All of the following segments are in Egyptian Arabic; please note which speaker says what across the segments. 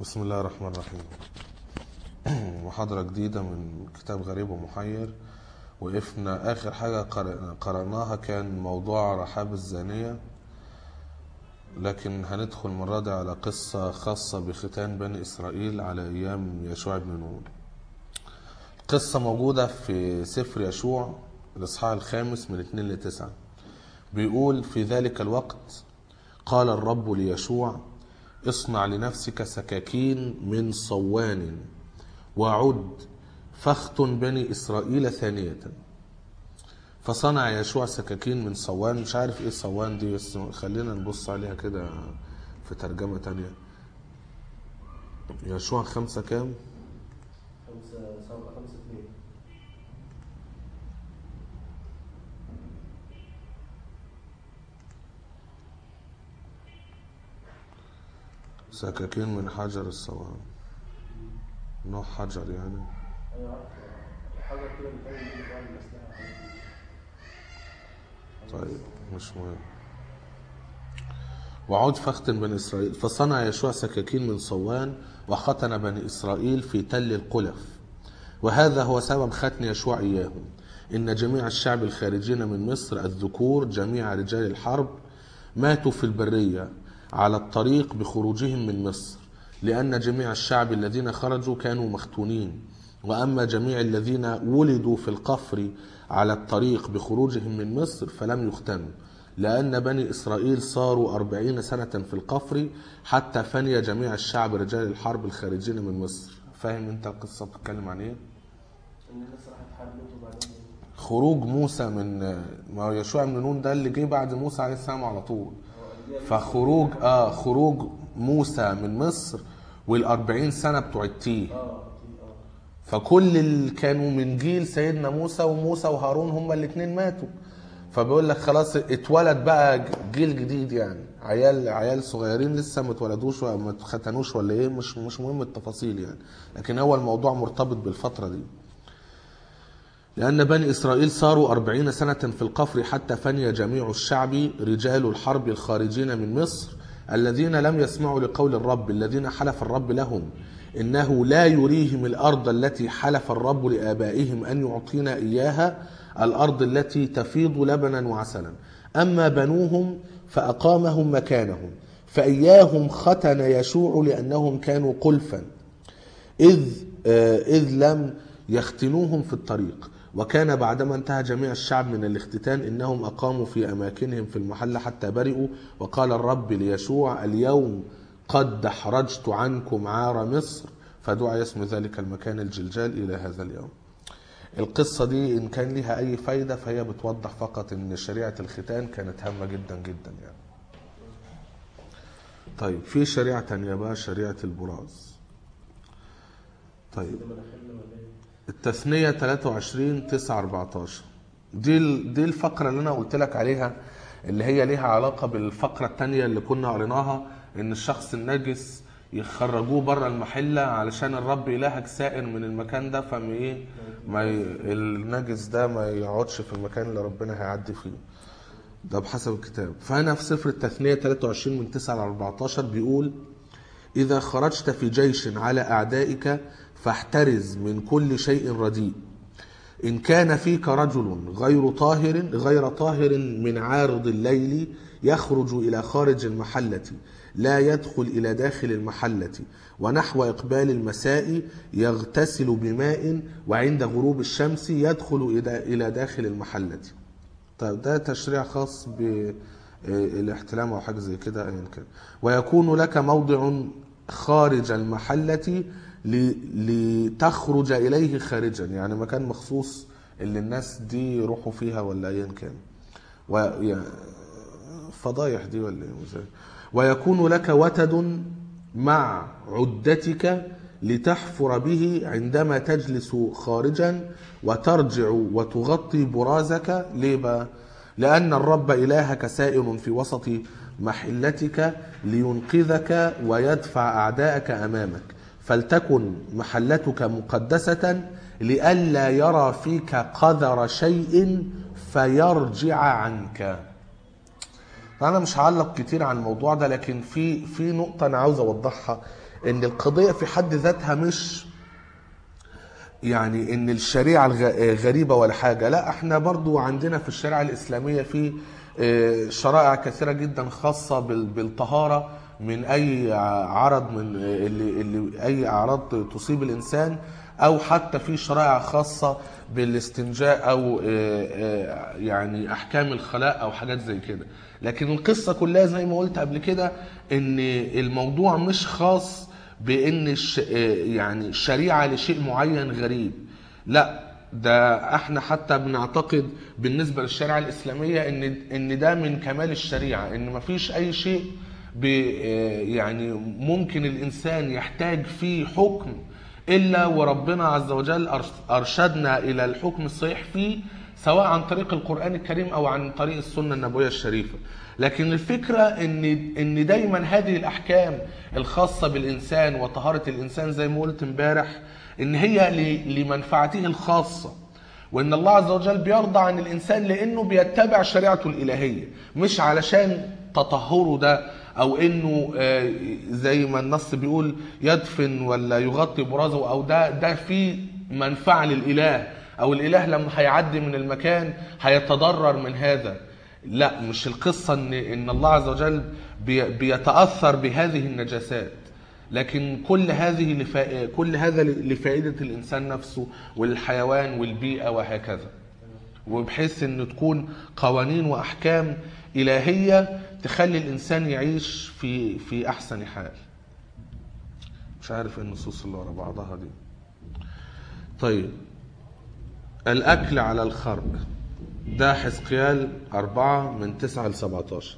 Speaker 1: بسم الله الرحمن الرحيم محاضرة جديدة من كتاب غريب ومحير وقفنا آخر حاجة قرأ- قرأناها كان موضوع رحاب الزانية لكن هندخل المرة دي على قصة خاصة بختان بني إسرائيل على أيام يشوع بن نون قصة موجودة في سفر يشوع الإصحاح الخامس من 2 ل 9 بيقول في ذلك الوقت قال الرب ليشوع اصنع لنفسك سكاكين من صوان وعد فاختن بني إسرائيل ثانية فصنع يشوع سكاكين من صوان مش عارف ايه صوان دي بس خلينا نبص عليها كده في ترجمة تانية يشوع خمسة كام
Speaker 2: خمسة سبعة خمسة اثنين
Speaker 1: سكاكين من حجر الصوان نوع حجر يعني
Speaker 2: أيوة عارف حجر كده بيتعمل بيه بعض الأسلحة
Speaker 1: طيب مش مهم وعود فختن بني إسرائيل فصنع يشوع سكاكين من صوان وختن بني إسرائيل في تل القلف وهذا هو سبب ختن يشوع إياهم إن جميع الشعب الخارجين من مصر الذكور جميع رجال الحرب ماتوا في البرية على الطريق بخروجهم من مصر لأن جميع الشعب الذين خرجوا كانوا مختونين وأما جميع الذين ولدوا في القفر على الطريق بخروجهم من مصر فلم يختنوا لأن بني إسرائيل صاروا أربعين سنة في القفر حتى فني جميع الشعب رجال الحرب الخارجين من مصر فاهم انت القصة بتتكلم عن ايه؟
Speaker 2: إن الناس راحت حاربت وبعدين
Speaker 1: خروج موسى من ما هو يشوع بن نون ده اللي جه بعد موسى عليه السلام على طول فخروج اه خروج موسى من مصر والأربعين سنة بتوع التيه
Speaker 2: اه أكيد اه
Speaker 1: فكل اللي كانوا من جيل سيدنا موسى وموسى وهارون هما الاثنين ماتوا فبيقول لك خلاص اتولد بقى جيل جديد يعني عيال عيال صغيرين لسه ما اتولدوش وما اتختنوش ولا ايه مش مش مهم التفاصيل يعني لكن هو الموضوع مرتبط بالفتره دي لأن بني إسرائيل صاروا أربعين سنة في القفر حتى فني جميع الشعب رجال الحرب الخارجين من مصر الذين لم يسمعوا لقول الرب الذين حلف الرب لهم إنه لا يريهم الأرض التي حلف الرب لآبائهم أن يعطينا إياها الأرض التي تفيض لبنا وعسلا أما بنوهم فأقامهم مكانهم فإياهم ختن يشوع لأنهم كانوا قلفا إذ آه، إذ لم يختنوهم في الطريق وكان بعدما انتهى جميع الشعب من الاختتان إنهم أقاموا في أماكنهم في المحل حتى برئوا وقال الرب ليشوع اليوم قد دحرجت عنكم عار مصر فدعا اسم ذلك المكان الجلجال إلى هذا اليوم القصة دي إن كان لها أي فايدة فهي بتوضح فقط إن شريعة الختان كانت هامة جدا جدا يعني طيب في شريعة تانية بقى شريعة البراز طيب
Speaker 2: لما دخلنا ولا ايه؟
Speaker 1: التثنية 23 9 14 دي ال- دي الفقرة اللي أنا قلت لك عليها اللي هي ليها علاقة بالفقرة التانية اللي كنا قريناها إن الشخص النجس يخرجوه بره المحلة علشان الرب إلهك سائر من المكان ده فما إيه ما ي... النجس ده ما يقعدش في المكان اللي ربنا هيعدي فيه ده بحسب الكتاب فهنا في سفر التثنية 23 من 9 ل 14 بيقول إذا خرجت في جيش على أعدائك فاحترز من كل شيء رديء إن كان فيك رجل غير طاهر غير طاهر من عارض الليل يخرج إلى خارج المحلة لا يدخل إلى داخل المحلة ونحو إقبال المساء يغتسل بماء وعند غروب الشمس يدخل إلى- إلى داخل المحلة طيب ده تشريع خاص بالاحتلام او حاجه زي كده ايا كان ويكون لك موضع خارج المحله ل- لتخرج اليه خارجا يعني مكان مخصوص اللي الناس دي يروحوا فيها ولا ايا كان و يعني فضايح دي ولا ايه مش عارف. ويكون لك وتد مع عدتك لتحفر به عندما تجلس خارجا وترجع وتغطي برازك ليه بقى؟ لأن الرب إلهك سائر في وسط محلتك لينقذك ويدفع أعداءك أمامك فلتكن محلتك مقدسة لئلا يرى فيك قذر شيء فيرجع عنك انا مش هعلق كتير عن الموضوع ده لكن في في نقطه انا عاوز اوضحها ان القضيه في حد ذاتها مش يعني ان الشريعه الغ- غريبه ولا حاجه لا احنا برضو عندنا في الشريعه الاسلاميه في آه، شرائع كثيره جدا خاصه بال- بالطهاره من اي عرض من اللي, اللي اي اعراض تصيب الانسان او حتى في شرائع خاصه بالاستنجاء او آه، آه، يعني احكام الخلاء او حاجات زي كده لكن القصه كلها زي ما قلت قبل كده ان الموضوع مش خاص بان الش... يعني الشريعه لشيء معين غريب لا ده احنا حتى بنعتقد بالنسبه للشريعه الاسلاميه ان ان ده من كمال الشريعه ان مفيش اي شيء ب... يعني ممكن الانسان يحتاج فيه حكم الا وربنا عز وجل أرش- ارشدنا الى الحكم الصحيح فيه سواء عن طريق القرآن الكريم أو عن طريق السنة النبوية الشريفة لكن الفكرة إن إن دايما هذه الأحكام الخاصة بالإنسان وطهارة الإنسان زي ما قلت امبارح إن هي ل- لمنفعته الخاصة وإن الله عز وجل بيرضى عن الإنسان لأنه بيتبع شريعته الإلهية مش علشان تطهره ده أو إنه آه، زي ما النص بيقول يدفن ولا يغطي برازه أو ده ده فيه منفعة للإله او الاله لما هيعدي من المكان هيتضرر من هذا لا مش القصه ان ان الله عز وجل بي- بيتاثر بهذه النجاسات لكن كل هذه لفا... كل هذا لفائده الانسان نفسه والحيوان والبيئه وهكذا وبحيث ان تكون قوانين واحكام الهيه تخلي الانسان يعيش في في احسن حال مش عارف ايه النصوص اللي ورا بعضها دي طيب الأكل على الخرق ده حزقيال أربعة من تسعة لسبعتاشر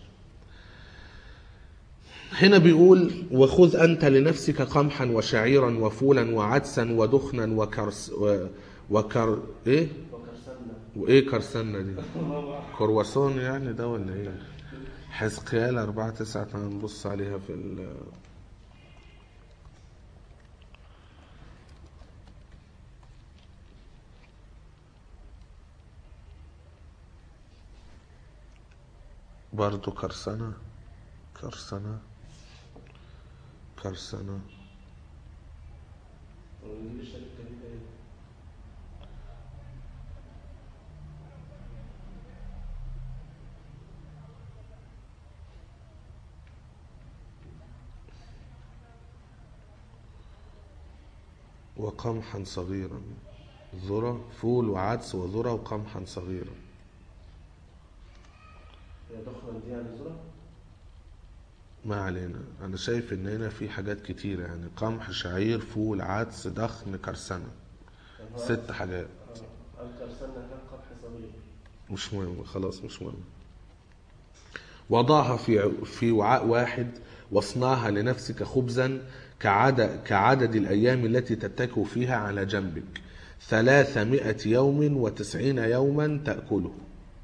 Speaker 1: هنا بيقول وخذ أنت لنفسك قمحا وشعيرا وفولا وعدسا ودخنا وكرس و... وكر إيه؟
Speaker 2: وكرسنا
Speaker 1: وإيه كرسنا دي؟ كرواسون يعني ده ولا إيه؟ حزقيال أربعة تسعة تعال نبص عليها في ال برضو كرسنة كرسنة كرسنة
Speaker 2: ونجيب الشركة دي تاني
Speaker 1: وقمحا صغيرا ذرة فول وعدس وذرة وقمحا صغيرا
Speaker 2: هي ضخمة دي يعني ذرة
Speaker 1: ما علينا انا شايف ان هنا في حاجات كتيرة يعني قمح شعير فول عدس دخن كرسنة
Speaker 2: يعني هو-
Speaker 1: ست حاجات
Speaker 2: آه، الكرسنة كان قمح صغير
Speaker 1: مش مهم خلاص مش مهم وضعها في في وعاء واحد واصنعها لنفسك خبزا كعدد, كعدد الأيام التي تتكئ فيها على جنبك ثلاثمائة يوم وتسعين يوما تأكله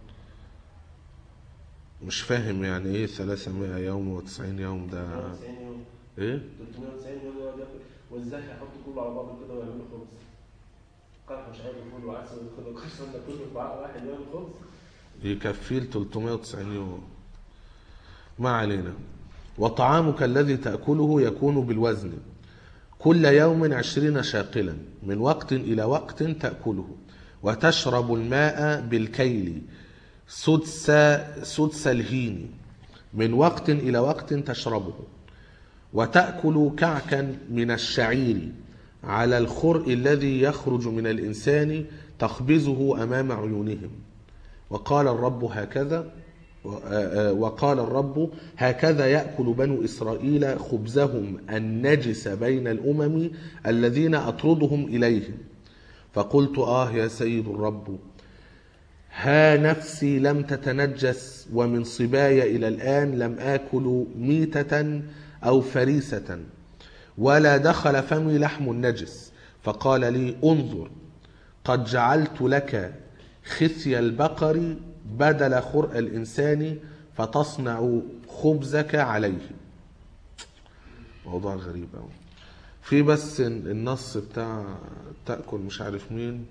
Speaker 1: مش فاهم يعني ايه ثلاثمائة يوم وتسعين يوم ده
Speaker 2: 390 يوم
Speaker 1: ايه
Speaker 2: 390 يوم يقعد ياكل وازاي هيحطوا كله على بعضه كده ويعملوا خبز قمح مش عارف فول وعدس ويدخلوا الكرسنة كله في وعاء واحد يعمل خبز
Speaker 1: يكفيه ل 390 يوم ما علينا وطعامك الذي تأكله يكون بالوزن كل يوم عشرين شاقلا من وقت إلى وقت تأكله وتشرب الماء بالكيل سدس سدس الهين من وقت إلى وقت تشربه وتأكل كعكا من الشعير على الخرء الذي يخرج من الإنسان تخبزه أمام عيونهم وقال الرب هكذا وقال الرب هكذا يأكل بنو إسرائيل خبزهم النجس بين الأمم الذين أطردهم إليهم فقلت آه يا سيد الرب ها نفسي لم تتنجس ومن صباي إلى الآن لم آكل ميتة أو فريسة ولا دخل فمي لحم النجس فقال لي انظر قد جعلت لك خثي البقر بدل خرء الإنسان فتصنع خبزك عليه موضوع غريب أوي في بس النص بتاع تأكل مش عارف مين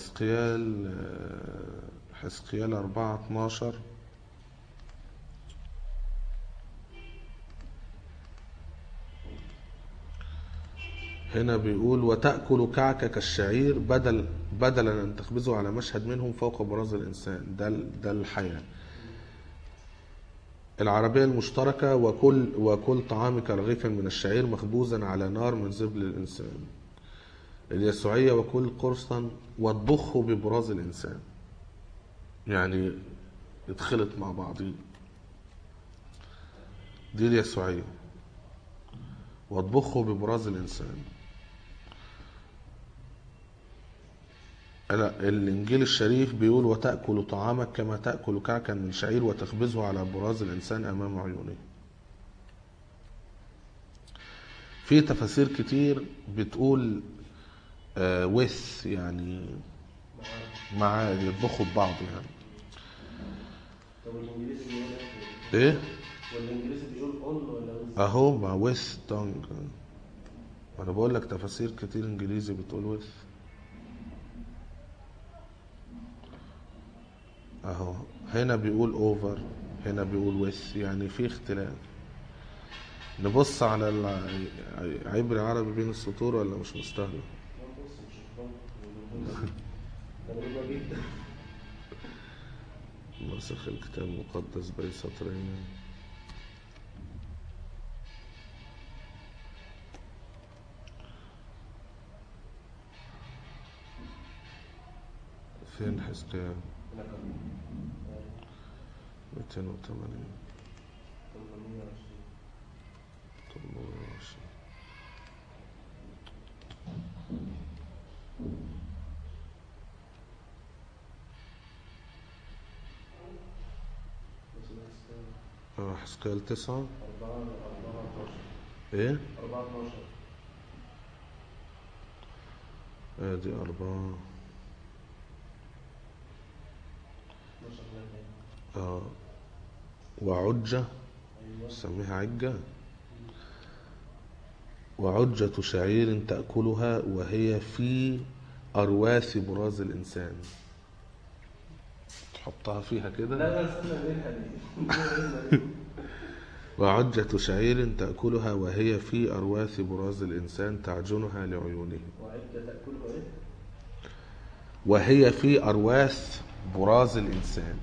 Speaker 1: حزقيال حزقيال 4 12 هنا بيقول وتأكل كعك كالشعير بدل بدلا أن تخبزه على مشهد منهم فوق براز الإنسان ده ال- ده الحياة العربية المشتركة وكل وكل طعامك رغيفا من الشعير مخبوزا على نار من زبل الإنسان اليسوعية وكل قرصا واطبخه ببراز الإنسان يعني يتخلط مع بعضيه دي اليسوعية واطبخه ببراز الإنسان لا الإنجيل الشريف بيقول وتأكل طعامك كما تأكل كعكا من شعير وتخبزه على براز الإنسان أمام عيونه في تفاسير كتير بتقول آه وث يعني
Speaker 2: معاه
Speaker 1: مع يطبخوا ببعض يعني
Speaker 2: طب الانجليزي بيقول ايه؟
Speaker 1: ايه
Speaker 2: والانجليزي بيقول اون ولا ويز؟
Speaker 1: اهو مع ويث تونج انا بقول لك تفاسير كتير انجليزي بتقول ويث اهو هنا بيقول اوفر هنا بيقول ويث يعني في اختلاف نبص على الع- عبري عربي بين السطور ولا مش مستاهله
Speaker 2: لا بص مش فاهم. ده غريبة جدا
Speaker 1: نسخ الكتاب المقدس بين سطرين فين حزقيال
Speaker 2: هنا كان
Speaker 1: 280
Speaker 2: 820
Speaker 1: 820
Speaker 2: بس ده استنى.
Speaker 1: اه حزقيال 9
Speaker 2: أربعة أربعة 12
Speaker 1: ايه
Speaker 2: أربعة 12
Speaker 1: ادي أربعة
Speaker 2: 12 هناك
Speaker 1: اه وعجة
Speaker 2: أيوه
Speaker 1: سميها عجة وعجة شعير تأكلها وهي في أرواث براز الإنسان تحطها فيها
Speaker 2: لا
Speaker 1: كده
Speaker 2: لا استنى نقولها دي
Speaker 1: وعجة شعير تأكلها وهي في أرواث براز الإنسان تعجنها لعيونه
Speaker 2: وعدة تأكله إيه؟
Speaker 1: وهي في أرواث براز الإنسان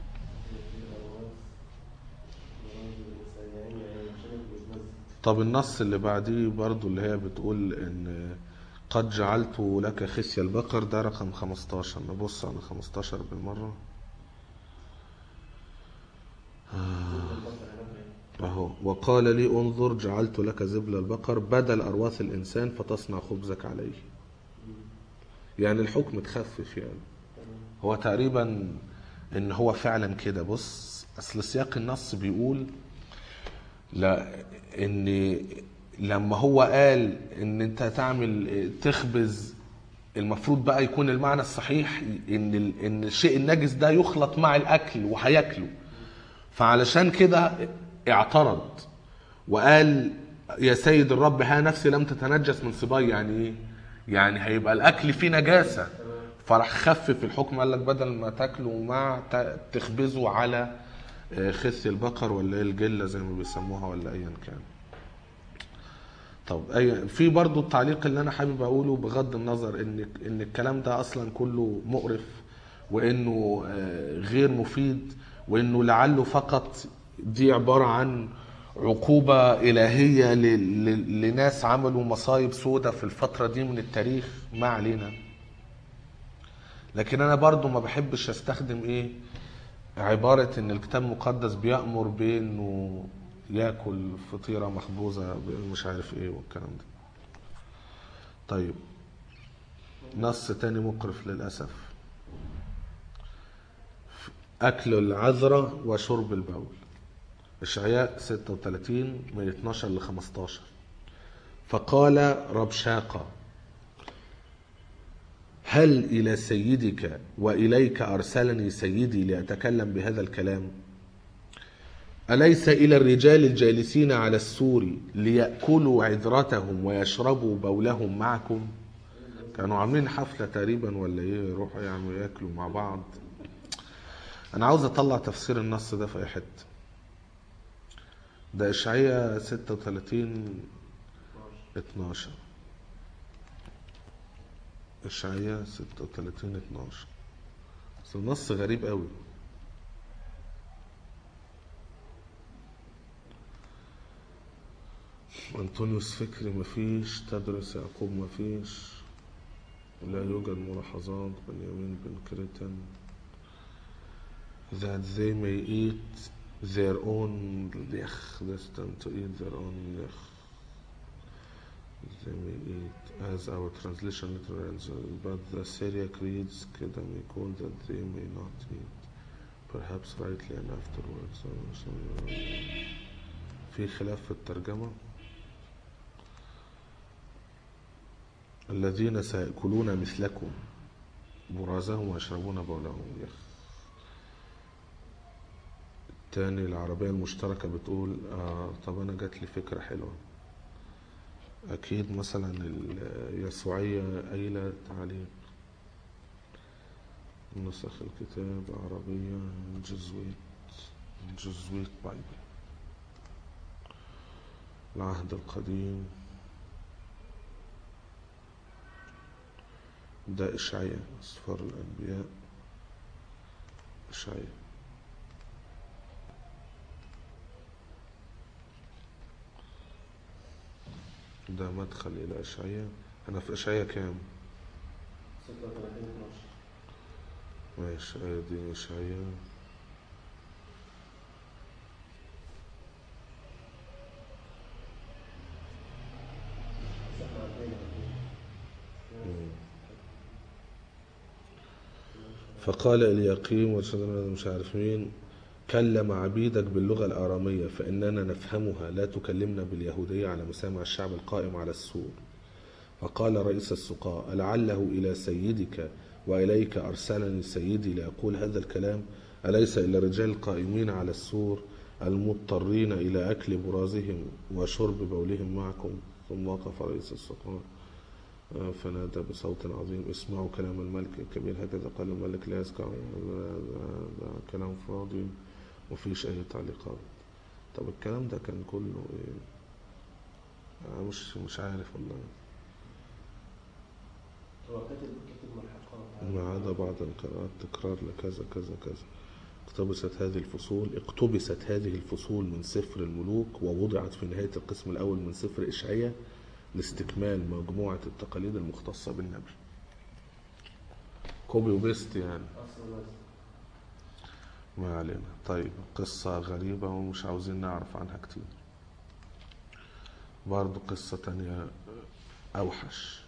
Speaker 1: طب النص اللي بعديه برضو اللي هي بتقول ان قد جعلت لك خسي البقر ده رقم 15 نبص على 15 بالمرة اهو وقال لي انظر جعلت لك زبل البقر بدل ارواث الانسان فتصنع خبزك عليه يعني الحكم تخفف يعني هو تقريبا ان هو فعلا كده بص اصل سياق النص بيقول لا ان لما هو قال ان انت تعمل تخبز المفروض بقى يكون المعنى الصحيح ان ال- ان الشيء النجس ده يخلط مع الاكل وهياكله فعلشان كده اعترض وقال يا سيد الرب ها نفسي لم تتنجس من صباي يعني ايه يعني هيبقى الاكل فيه نجاسه فراح خفف الحكم قال لك بدل ما تاكله مع ت- تخبزه على آه، خس البقر ولا إيه الجله زي ما بيسموها ولا ايا كان طب أي في برضو التعليق اللي انا حابب اقوله بغض النظر ان ان الكلام ده اصلا كله مقرف وانه آه، غير مفيد وانه لعله فقط دي عباره عن عقوبه الهيه ل- ل- لناس عملوا مصايب سودة في الفتره دي من التاريخ ما علينا لكن انا برضو ما بحبش استخدم ايه عبارة ان الكتاب المقدس بيأمر بانه ياكل فطيرة مخبوزة مش عارف ايه والكلام ده طيب نص تاني مقرف للأسف أكل العذرة وشرب البول إشعياء 36 من 12 ل 15 فقال ربشاقة هل إلى سيدك وإليك أرسلني سيدي لأتكلم بهذا الكلام أليس إلى الرجال الجالسين على السور ليأكلوا عذرتهم ويشربوا بولهم معكم كانوا عاملين حفلة تقريبا ولا إيه يروحوا يعملوا ياكلوا مع بعض أنا عاوز أطلع تفسير النص ده في أي حتة ده إشعياء 36 12 إشعياء 36 12 بس النص غريب قوي أنطونيوس فكري مفيش تدرس يعقوب مفيش لا يوجد ملاحظات بنيامين بن كريتن that they may eat their own لخ destined to eat their own لخ they may eat as our translation literally but the Syriac reads كده may call that they may not eat perhaps rightly and afterwards في خلاف في الترجمة الذين سيأكلون مثلكم برازهم ويشربون بولهم يخ التاني العربية المشتركة بتقول آه طب أنا جات لي فكرة حلوة أكيد مثلا اليسوعية قايلة تعليق نسخ الكتاب عربية جزويت جزويت بايبل العهد القديم ده إشعياء أسفار الأنبياء إشعياء ده مدخل إلى إشعياء أنا في إشعياء كام؟
Speaker 2: 36 12
Speaker 1: ماشي آية دي إشعياء
Speaker 2: بس احنا عندنا
Speaker 1: فقال اليقيم وشدنا مش عارف مين كلم عبيدك باللغة الآرامية فإننا نفهمها لا تكلمنا باليهودية على مسامع الشعب القائم على السور فقال رئيس السقاء لعله إلى سيدك وإليك أرسلني سيدي لأقول هذا الكلام أليس إلا الرجال القائمين على السور المضطرين إلى أكل برازهم وشرب بولهم معكم ثم وقف رئيس السقاء آه، فنادى بصوت عظيم اسمعوا كلام الملك الكبير هكذا قال الملك لا يسكع ده, ده, ده كلام فاضي ومفيش أي تعليقات طب الكلام ده كان كله إيه؟ آه، مش مش عارف والله
Speaker 2: هو كاتب كاتب ملحقات
Speaker 1: ما عدا بعض القراءات تكرار لكذا كذا كذا اقتبست هذه الفصول اقتبست هذه الفصول من سفر الملوك ووضعت في نهاية القسم الأول من سفر إشعياء لاستكمال مجموعة التقاليد المختصة بالنبي كوبي وبيست يعني
Speaker 2: اصلا بس
Speaker 1: ما علينا طيب قصة غريبة ومش عاوزين نعرف عنها كتير برضو قصة تانية أوحش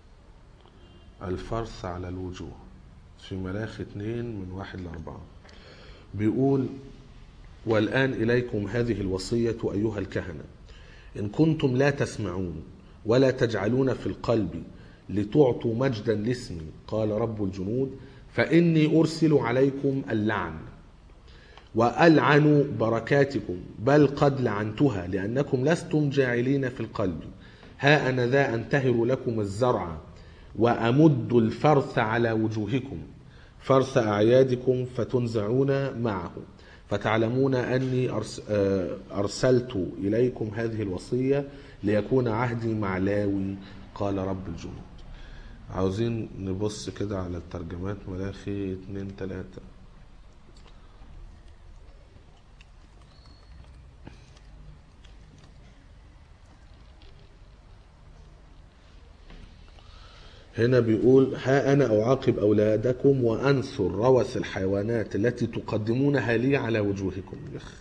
Speaker 1: الفرث على الوجوه في ملاخ اتنين من واحد لأربعة بيقول والآن إليكم هذه الوصية أيها الكهنة إن كنتم لا تسمعون ولا تجعلون في القلب لتعطوا مجدا لاسمي قال رب الجنود فإني أرسل عليكم اللعن وألعن بركاتكم بل قد لعنتها لأنكم لستم جاعلين في القلب ها أنا ذا أنتهر لكم الزرع وأمد الفرث على وجوهكم فرث أعيادكم فتنزعون معه فتعلمون أني أرس- آه، أرسلت إليكم هذه الوصية ليكون عهدي مع لاوي قال رب الجنود عاوزين نبص كده على الترجمات ملاخي اتنين تلاتة هنا بيقول ها أنا أعاقب أولادكم وأنثر روث الحيوانات التي تقدمونها لي على وجوهكم يخ.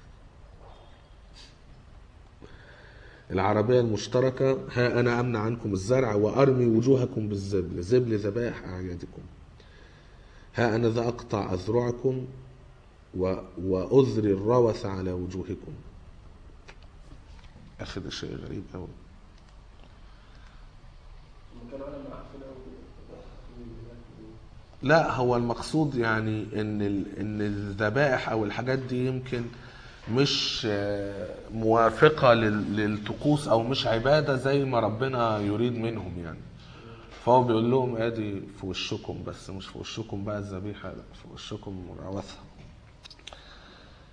Speaker 1: العربية المشتركة ها أنا أمنع عنكم الزرع وأرمي وجوهكم بالزبل زبل ذبائح أعيادكم ها أنا ذا أقطع أذرعكم و... وأذري الروث على وجوهكم أخي ده شيء غريب أوي
Speaker 2: هم كانوا عالم معفن قوي
Speaker 1: لا هو المقصود يعني ان ال- ان الذبائح او الحاجات دي يمكن مش آه، موافقه لل- للطقوس او مش عباده زي ما ربنا يريد منهم يعني فهو بيقول لهم ادي في وشكم بس مش في وشكم بقى الذبيحه لا في وشكم روثها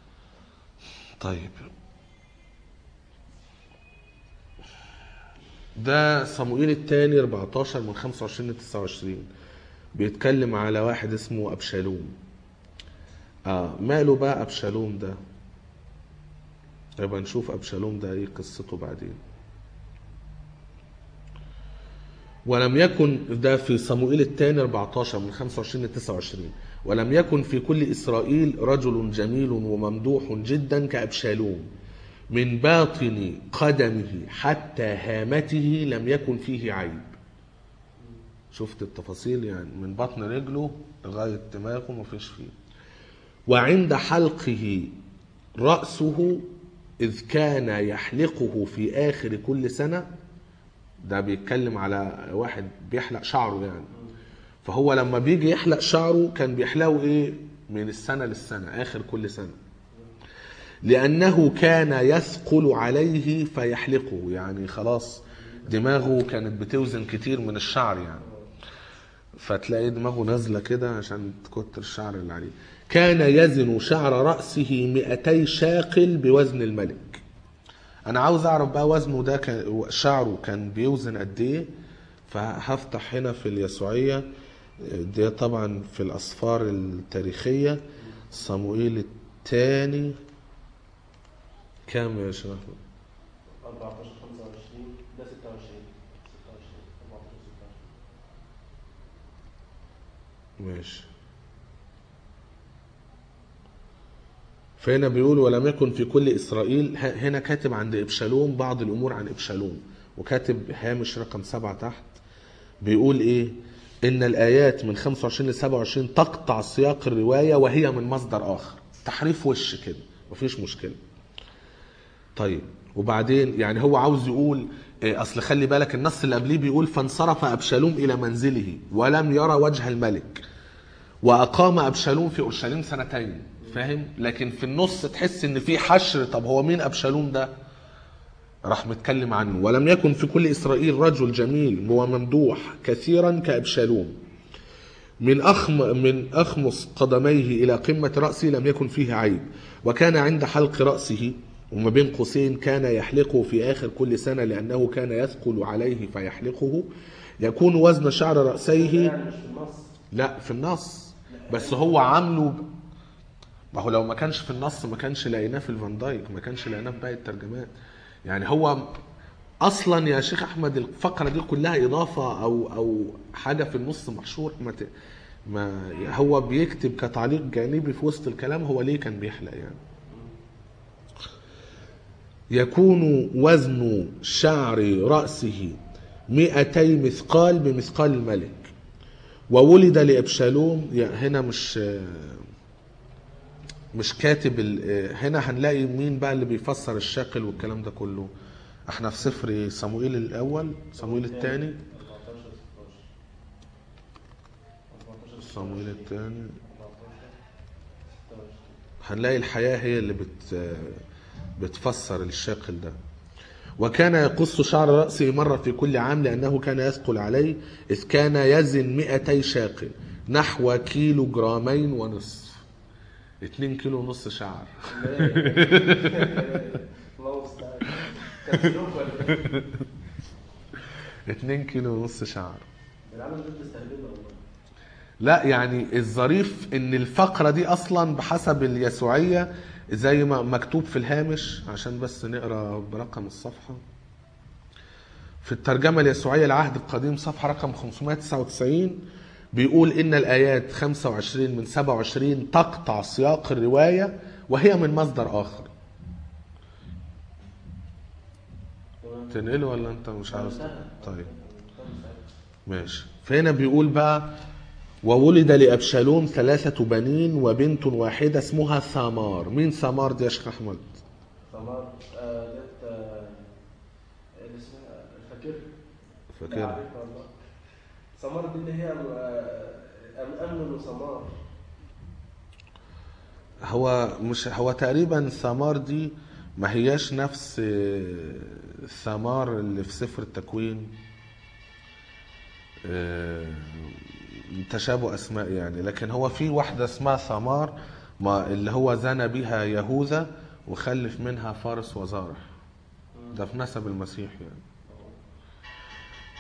Speaker 1: طيب ده صموئيل الثاني 14 من 25 ل 29 بيتكلم على واحد اسمه ابشالوم اه ماله بقى ابشالوم ده يبقى نشوف ابشالوم ده ايه قصته بعدين ولم يكن ده في صموئيل الثاني 14 من 25 ل 29 ولم يكن في كل اسرائيل رجل جميل وممدوح جدا كابشالوم من باطن قدمه حتى هامته لم يكن فيه عيب شفت التفاصيل يعني من بطن رجله لغايه دماغه ما فيش فيه وعند حلقه راسه اذ كان يحلقه في اخر كل سنه ده بيتكلم على واحد بيحلق شعره يعني فهو لما بيجي يحلق شعره كان بيحلقه ايه من السنه للسنه اخر كل سنه لأنه كان يثقل عليه فيحلقه يعني خلاص دماغه كانت بتوزن كتير من الشعر يعني فتلاقي دماغه نازلة كده عشان تكتر الشعر اللي عليه كان يزن شعر رأسه 200 شاقل بوزن الملك أنا عاوز أعرف بقى وزنه ده كان شعره كان بيوزن قد إيه فهفتح هنا في اليسوعية دي طبعا في الأسفار التاريخية صموئيل الثاني كام يا شيخ أحمد؟
Speaker 2: 14 25 ده 26 26 14 26
Speaker 1: ماشي فهنا بيقول ولم يكن في كل إسرائيل ه- هنا كاتب عند إبشالوم بعض الأمور عن إبشالوم وكاتب هامش رقم سبعة تحت بيقول إيه إن الآيات من 25 ل 27 تقطع سياق الرواية وهي من مصدر آخر تحريف وش كده مفيش مشكلة طيب وبعدين يعني هو عاوز يقول إيه، اصل خلي بالك النص اللي قبليه بيقول فانصرف ابشالوم الى منزله ولم يرى وجه الملك واقام ابشالوم في اورشليم سنتين فاهم لكن في النص تحس ان في حشر طب هو مين ابشالوم ده راح متكلم عنه ولم يكن في كل اسرائيل رجل جميل وممدوح كثيرا كابشالوم من أخم من أخمص قدميه إلى قمة رأسه لم يكن فيه عيب وكان عند حلق رأسه وما بين قوسين كان يحلقه في آخر كل سنة لأنه كان يثقل عليه فيحلقه يكون وزن شعر رأسيه
Speaker 2: يعني مش في النص
Speaker 1: لا في النص بس هو عامله ب- ما هو لو ما كانش في النص ما كانش لقيناه في الفان دايك ما كانش لقيناه في باقي الترجمات يعني هو اصلا يا شيخ احمد الفقره دي كلها اضافه او او حاجه في النص محشور ما ت... ما هو بيكتب كتعليق جانبي في وسط الكلام هو ليه كان بيحلق يعني يكون وزن شعر رأسه مئتي مثقال بمثقال الملك وولد لابشالوم يعني هنا مش مش كاتب ال- هنا هنلاقي مين بقى اللي بيفسر الشاقل والكلام ده كله احنا في سفر صموئيل الاول صموئيل الثاني
Speaker 2: 14 16 14
Speaker 1: صموئيل الثاني
Speaker 2: 14 26
Speaker 1: هنلاقي الحياة هي اللي بت بتفسر الشاقل ده وكان يقص شعر رأسه مرة في كل عام لأنه كان يثقل عليه إذ كان يزن مئتي شاقل نحو كيلو جرامين ونصف اتنين كيلو ونص شعر
Speaker 2: الله المستعان كان سلوك ولا إيه؟
Speaker 1: اتنين كيلو ونص شعر
Speaker 2: العالم ده بتستهبلنا والله
Speaker 1: لا يعني الظريف ان الفقرة دي اصلا بحسب اليسوعية زي ما مكتوب في الهامش عشان بس نقرا برقم الصفحة في الترجمة اليسوعية العهد القديم صفحة رقم 599 بيقول ان الايات 25 من 27 تقطع سياق الرواية وهي من مصدر اخر
Speaker 2: تمام
Speaker 1: تنقله ولا انت مش عاوز
Speaker 2: انتهى.
Speaker 1: طيب
Speaker 2: خلاص،
Speaker 1: ماشي فهنا بيقول بقى وولد لأبشالوم ثلاثة بنين وبنت واحدة اسمها ثامار مين ثامار دي يا شيخ أحمد
Speaker 2: ثمار آه، جت آه، اللي اسمها فاكر
Speaker 1: فاكر
Speaker 2: عارفها والله ثمار دي اللي هي آه، أم- امن وثمار
Speaker 1: هو مش هو تقريبا ثامار دي ما هياش نفس آه، ثمار اللي في سفر التكوين آه، تشابه اسماء يعني لكن هو في واحده اسمها ثمار ما اللي هو زنى بها يهوذا وخلف منها فارس وزارح ده في نسب المسيح يعني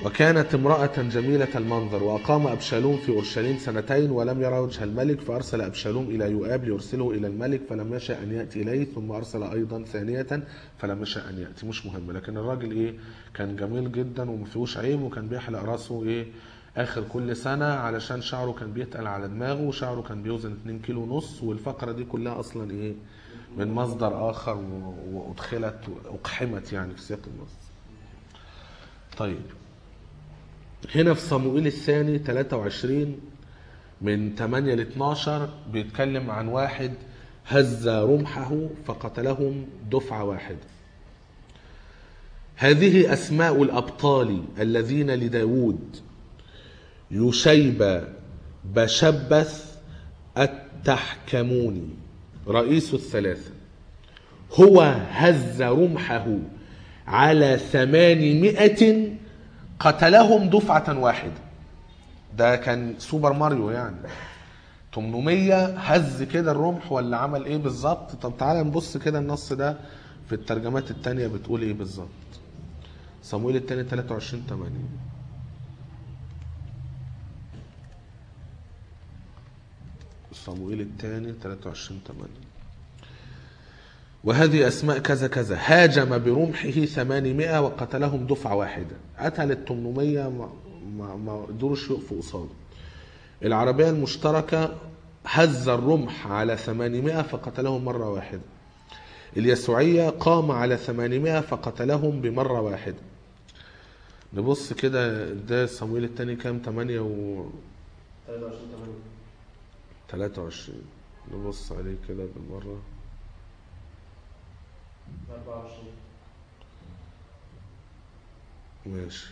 Speaker 1: وكانت امرأة جميلة المنظر وأقام أبشالوم في أورشليم سنتين ولم يرى وجه الملك فأرسل أبشالوم إلى يؤاب ليرسله إلى الملك فلم يشأ أن يأتي إليه ثم أرسل أيضا ثانية فلم يشأ أن يأتي مش مهم لكن الراجل إيه كان جميل جدا وما فيهوش عيب وكان بيحلق راسه إيه آخر كل سنة علشان شعره كان بيتقل على دماغه وشعره كان بيوزن 2 كيلو ونص والفقرة دي كلها أصلا إيه من مصدر آخر و- وأدخلت وأقحمت يعني في سياق النص طيب هنا في صموئيل الثاني 23 من 8 ل 12 بيتكلم عن واحد هز رمحه فقتلهم دفعة واحدة هذه أسماء الأبطال الذين لداود يشيب بشبث التحكموني رئيس الثلاثة هو هز رمحه على ثمانمائة قتلهم دفعة واحدة ده كان سوبر ماريو يعني 800 هز كده الرمح ولا عمل ايه بالظبط طب تعالى نبص كده النص ده في الترجمات التانية بتقول ايه بالظبط صمويل التاني 23 8 صموئيل الثاني 23 8 وهذه أسماء كذا كذا هاجم برمحه 800 وقتلهم دفعة واحدة قتل ال 800 ما, ما, ما قدروش يقفوا قصاده العربية المشتركة هز الرمح على 800 فقتلهم مرة واحدة اليسوعية قام على 800 فقتلهم بمرة واحدة نبص كده ده صمويل الثاني كام 8 و
Speaker 2: 23 8
Speaker 1: 23 نبص عليه كده بالمرة
Speaker 2: 24
Speaker 1: ماشي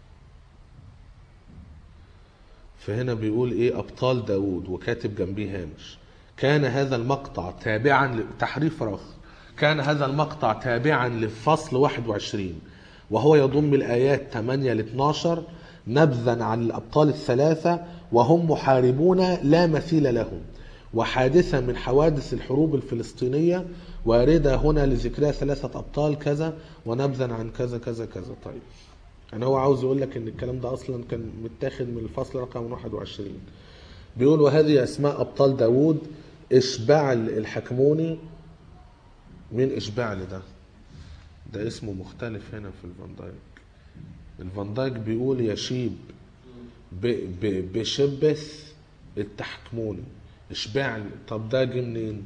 Speaker 1: فهنا بيقول ايه ابطال داود وكاتب جنبيه هامش كان هذا المقطع تابعا لتحريف رخ كان هذا المقطع تابعا لفصل 21 وهو يضم الايات 8 ل 12 نبذا عن الابطال الثلاثه وهم محاربون لا مثيل لهم وحادثة من حوادث الحروب الفلسطينية واردة هنا لذكرها ثلاثة أبطال كذا ونبذا عن كذا كذا كذا طيب يعني هو عاوز يقول لك ان الكلام ده اصلا كان متاخد من الفصل رقم 21 بيقول وهذه اسماء ابطال داوود اشبعل الحكموني مين اشبعل ده ده اسمه مختلف هنا في الفان دايك الفان دايك بيقول يشيب ب ب بشبث التحكموني اشبعل طب ده جه منين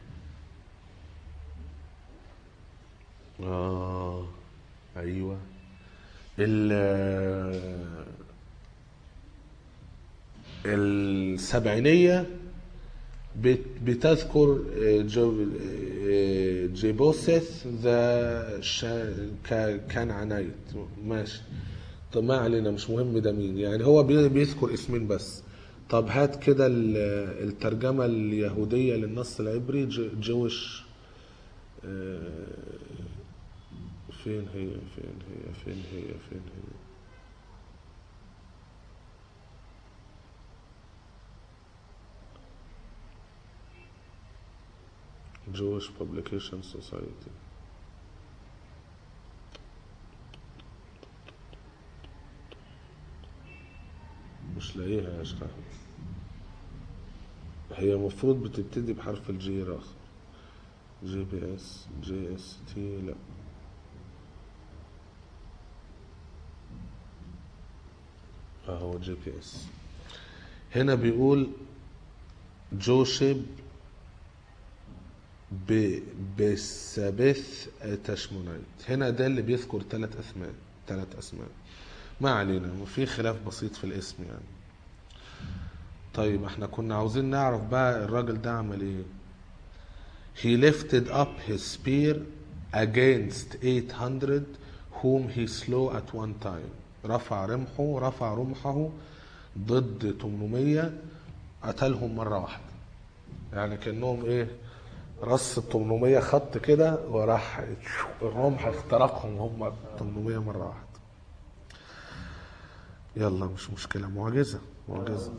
Speaker 1: اه ايوه ال- السبعينية بت- بتذكر جو- جيبوسيث ذا شا- كا- كان عنايت ماشي طب ما علينا مش مهم ده مين يعني هو بي- بيذكر اسمين بس طب هات كده ال- الترجمة اليهودية للنص العبري ج- جويش آه، فين هي فين هي فين هي فين هي Jewish Publication Society مش لاقيها يا شيخ أحمد. هي المفروض بتبتدي بحرف الجي راخر جي بي اس جي اس تي لا اهو جي بي اس هنا بيقول جوشب ب بسبث تشمونايت هنا ده اللي بيذكر ثلاث اسماء ثلاث اسماء ما علينا وفي خلاف بسيط في الاسم يعني طيب احنا كنا عاوزين نعرف بقى الراجل ده عمل ايه He lifted up his spear against 800 whom he slew at one time. رفع رمحه رفع رمحه ضد 800 قتلهم مرة واحدة. يعني كأنهم ايه رص ال 800 خط كده وراح الرمح اخترقهم هم 800 مرة واحدة. يلا مش مشكلة معجزة معجزة.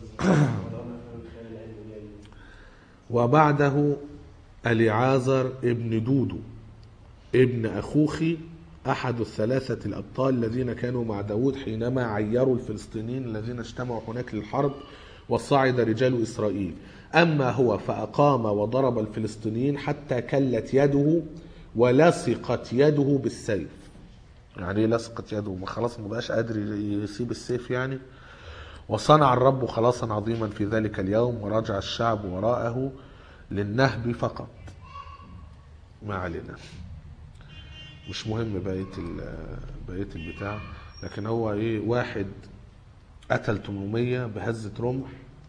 Speaker 1: وبعده اليعازر ابن دودو ابن أخوخي أحد الثلاثة الأبطال الذين كانوا مع داود حينما عيروا الفلسطينيين الذين اجتمعوا هناك للحرب وصعد رجال إسرائيل أما هو فأقام وضرب الفلسطينيين حتى كلت يده ولصقت يده بالسيف يعني ايه لصقت يده ما خلاص ما بقاش قادر يسيب السيف يعني وصنع الرب خلاصا عظيما في ذلك اليوم ورجع الشعب وراءه للنهب فقط ما علينا مش مهم بقيه ال- بقيه البتاع لكن هو ايه واحد قتل 800 بهزة رمح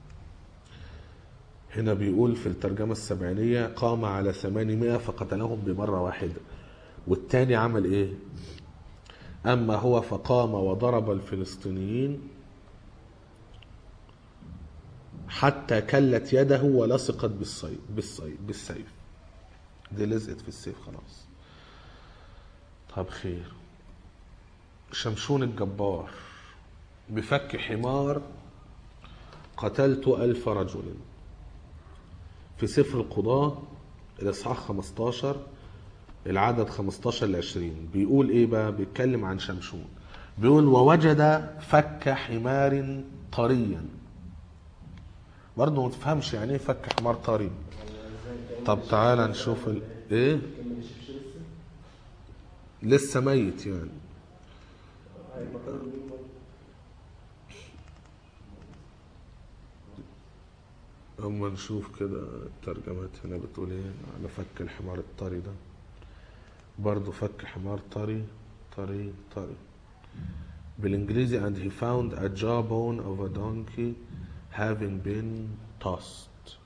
Speaker 1: هنا بيقول في الترجمة السبعينية قام على 800 فقتلهم بمرة واحدة والتاني عمل ايه أما هو فقام وضرب الفلسطينيين حتى كلت يده ولصقت بالسيف بالسيف بالسيف دي لزقت في السيف خلاص طب خير شمشون الجبار بفك حمار قتلت ألف رجل في سفر القضاة الإصحاح 15 العدد 15 ل 20 بيقول ايه بقى بيتكلم عن شمشون بيقول ووجد فك حمار طريا برضه ما تفهمش يعني ايه فك حمار طري طب تعالى نشوف ال... ايه
Speaker 2: كان ما نشفش لسه
Speaker 1: لسه ميت يعني
Speaker 2: هيبقى قرر منه برضه.
Speaker 1: اما نشوف كده الترجمات هنا بتقول ايه على فك الحمار الطري ده برضه فك حمار طري طري طري بالانجليزي and he found a jawbone of a donkey having been tossed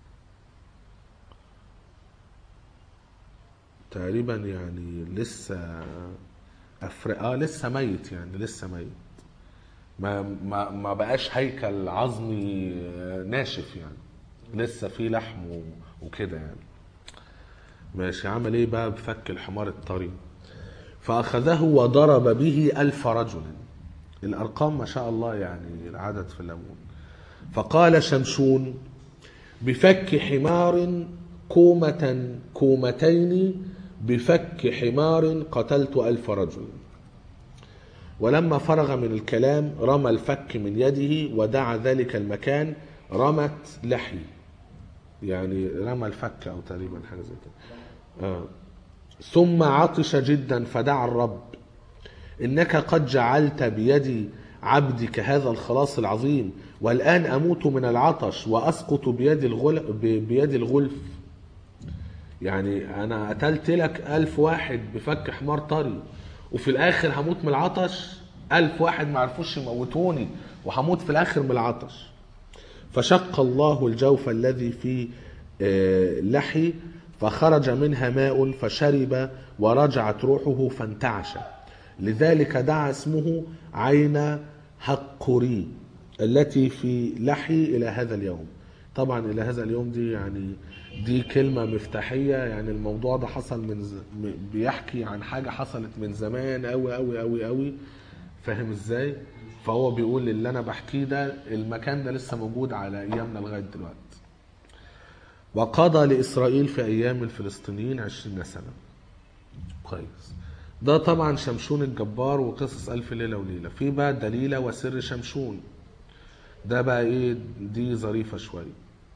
Speaker 1: تقريبا يعني لسه أفر... اه لسه ميت يعني لسه ميت ما ما ما بقاش هيكل عظمي آه، ناشف يعني لسه فيه لحم و- وكده يعني ماشي عمل ايه بقى بفك الحمار الطري فاخذه وضرب به الف رجل الارقام ما شاء الله يعني العدد في الليمون فقال شمشون بفك حمار كومة كومتين بفك حمار قتلت ألف رجل ولما فرغ من الكلام رمى الفك من يده ودعا ذلك المكان رمت لحي يعني رمى الفك او تقريبا حاجه زي كده آه. ثم عطش جدا فدعا الرب انك قد جعلت بيد عبدك هذا الخلاص العظيم والان اموت من العطش واسقط بيد الغل... ب- بيد الغلف يعني انا قتلت لك الف واحد بفك حمار طري وفي الاخر هموت من العطش الف واحد ما عرفوش يموتوني وهموت في الاخر من العطش فشق الله الجوف الذي في آه، لحي فخرج منها ماء فشرب ورجعت روحه فانتعش لذلك دعا اسمه عين هقري التي في لحي إلى هذا اليوم طبعا إلى هذا اليوم دي يعني دي كلمة مفتاحية يعني الموضوع ده حصل من ز... م- بيحكي عن حاجة حصلت من زمان أوي أوي أوي أوي فاهم ازاي؟ فهو بيقول اللي انا بحكيه ده المكان ده لسه موجود على ايامنا لغايه دلوقتي. وقضى لاسرائيل في ايام الفلسطينيين عشرين سنه. كويس. ده طبعا شمشون الجبار وقصص الف ليله وليله. في بقى دليله وسر شمشون. ده بقى ايه دي ظريفه شويه.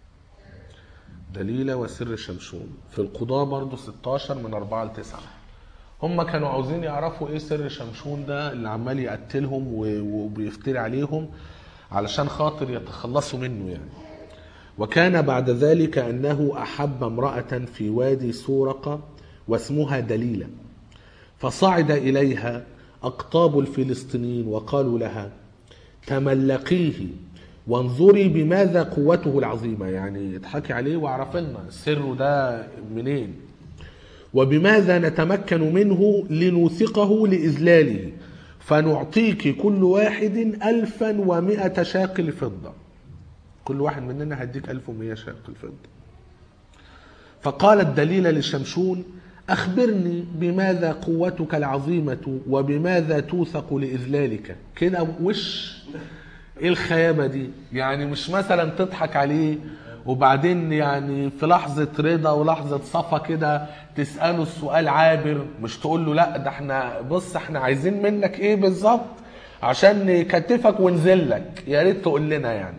Speaker 1: دليله وسر شمشون. في القضاة برضو 16 من 4 ل 9. هم كانوا عاوزين يعرفوا ايه سر شمشون ده اللي عمال يقتلهم و- وبيفتري عليهم علشان خاطر يتخلصوا منه يعني وكان بعد ذلك انه احب امراه في وادي سورقه واسمها دليله فصعد اليها اقطاب الفلسطينيين وقالوا لها تملقيه وانظري بماذا قوته العظيمه يعني اضحكي عليه واعرف لنا سره ده منين وبماذا نتمكن منه لنوثقه لإذلاله فنعطيك كل واحد ألفا ومائة شاقل فضة كل واحد مننا هديك ألف ومائة شاقل فضة فقالت دليلة لشمشون أخبرني بماذا قوتك العظيمة وبماذا توثق لإذلالك كده وش ايه الخيابة دي يعني مش مثلا تضحك عليه وبعدين يعني في لحظة رضا ولحظة صفا كده تسأله السؤال عابر مش تقول له لا ده احنا بص احنا عايزين منك ايه بالظبط عشان نكتفك ونزلك يا ريت تقول لنا يعني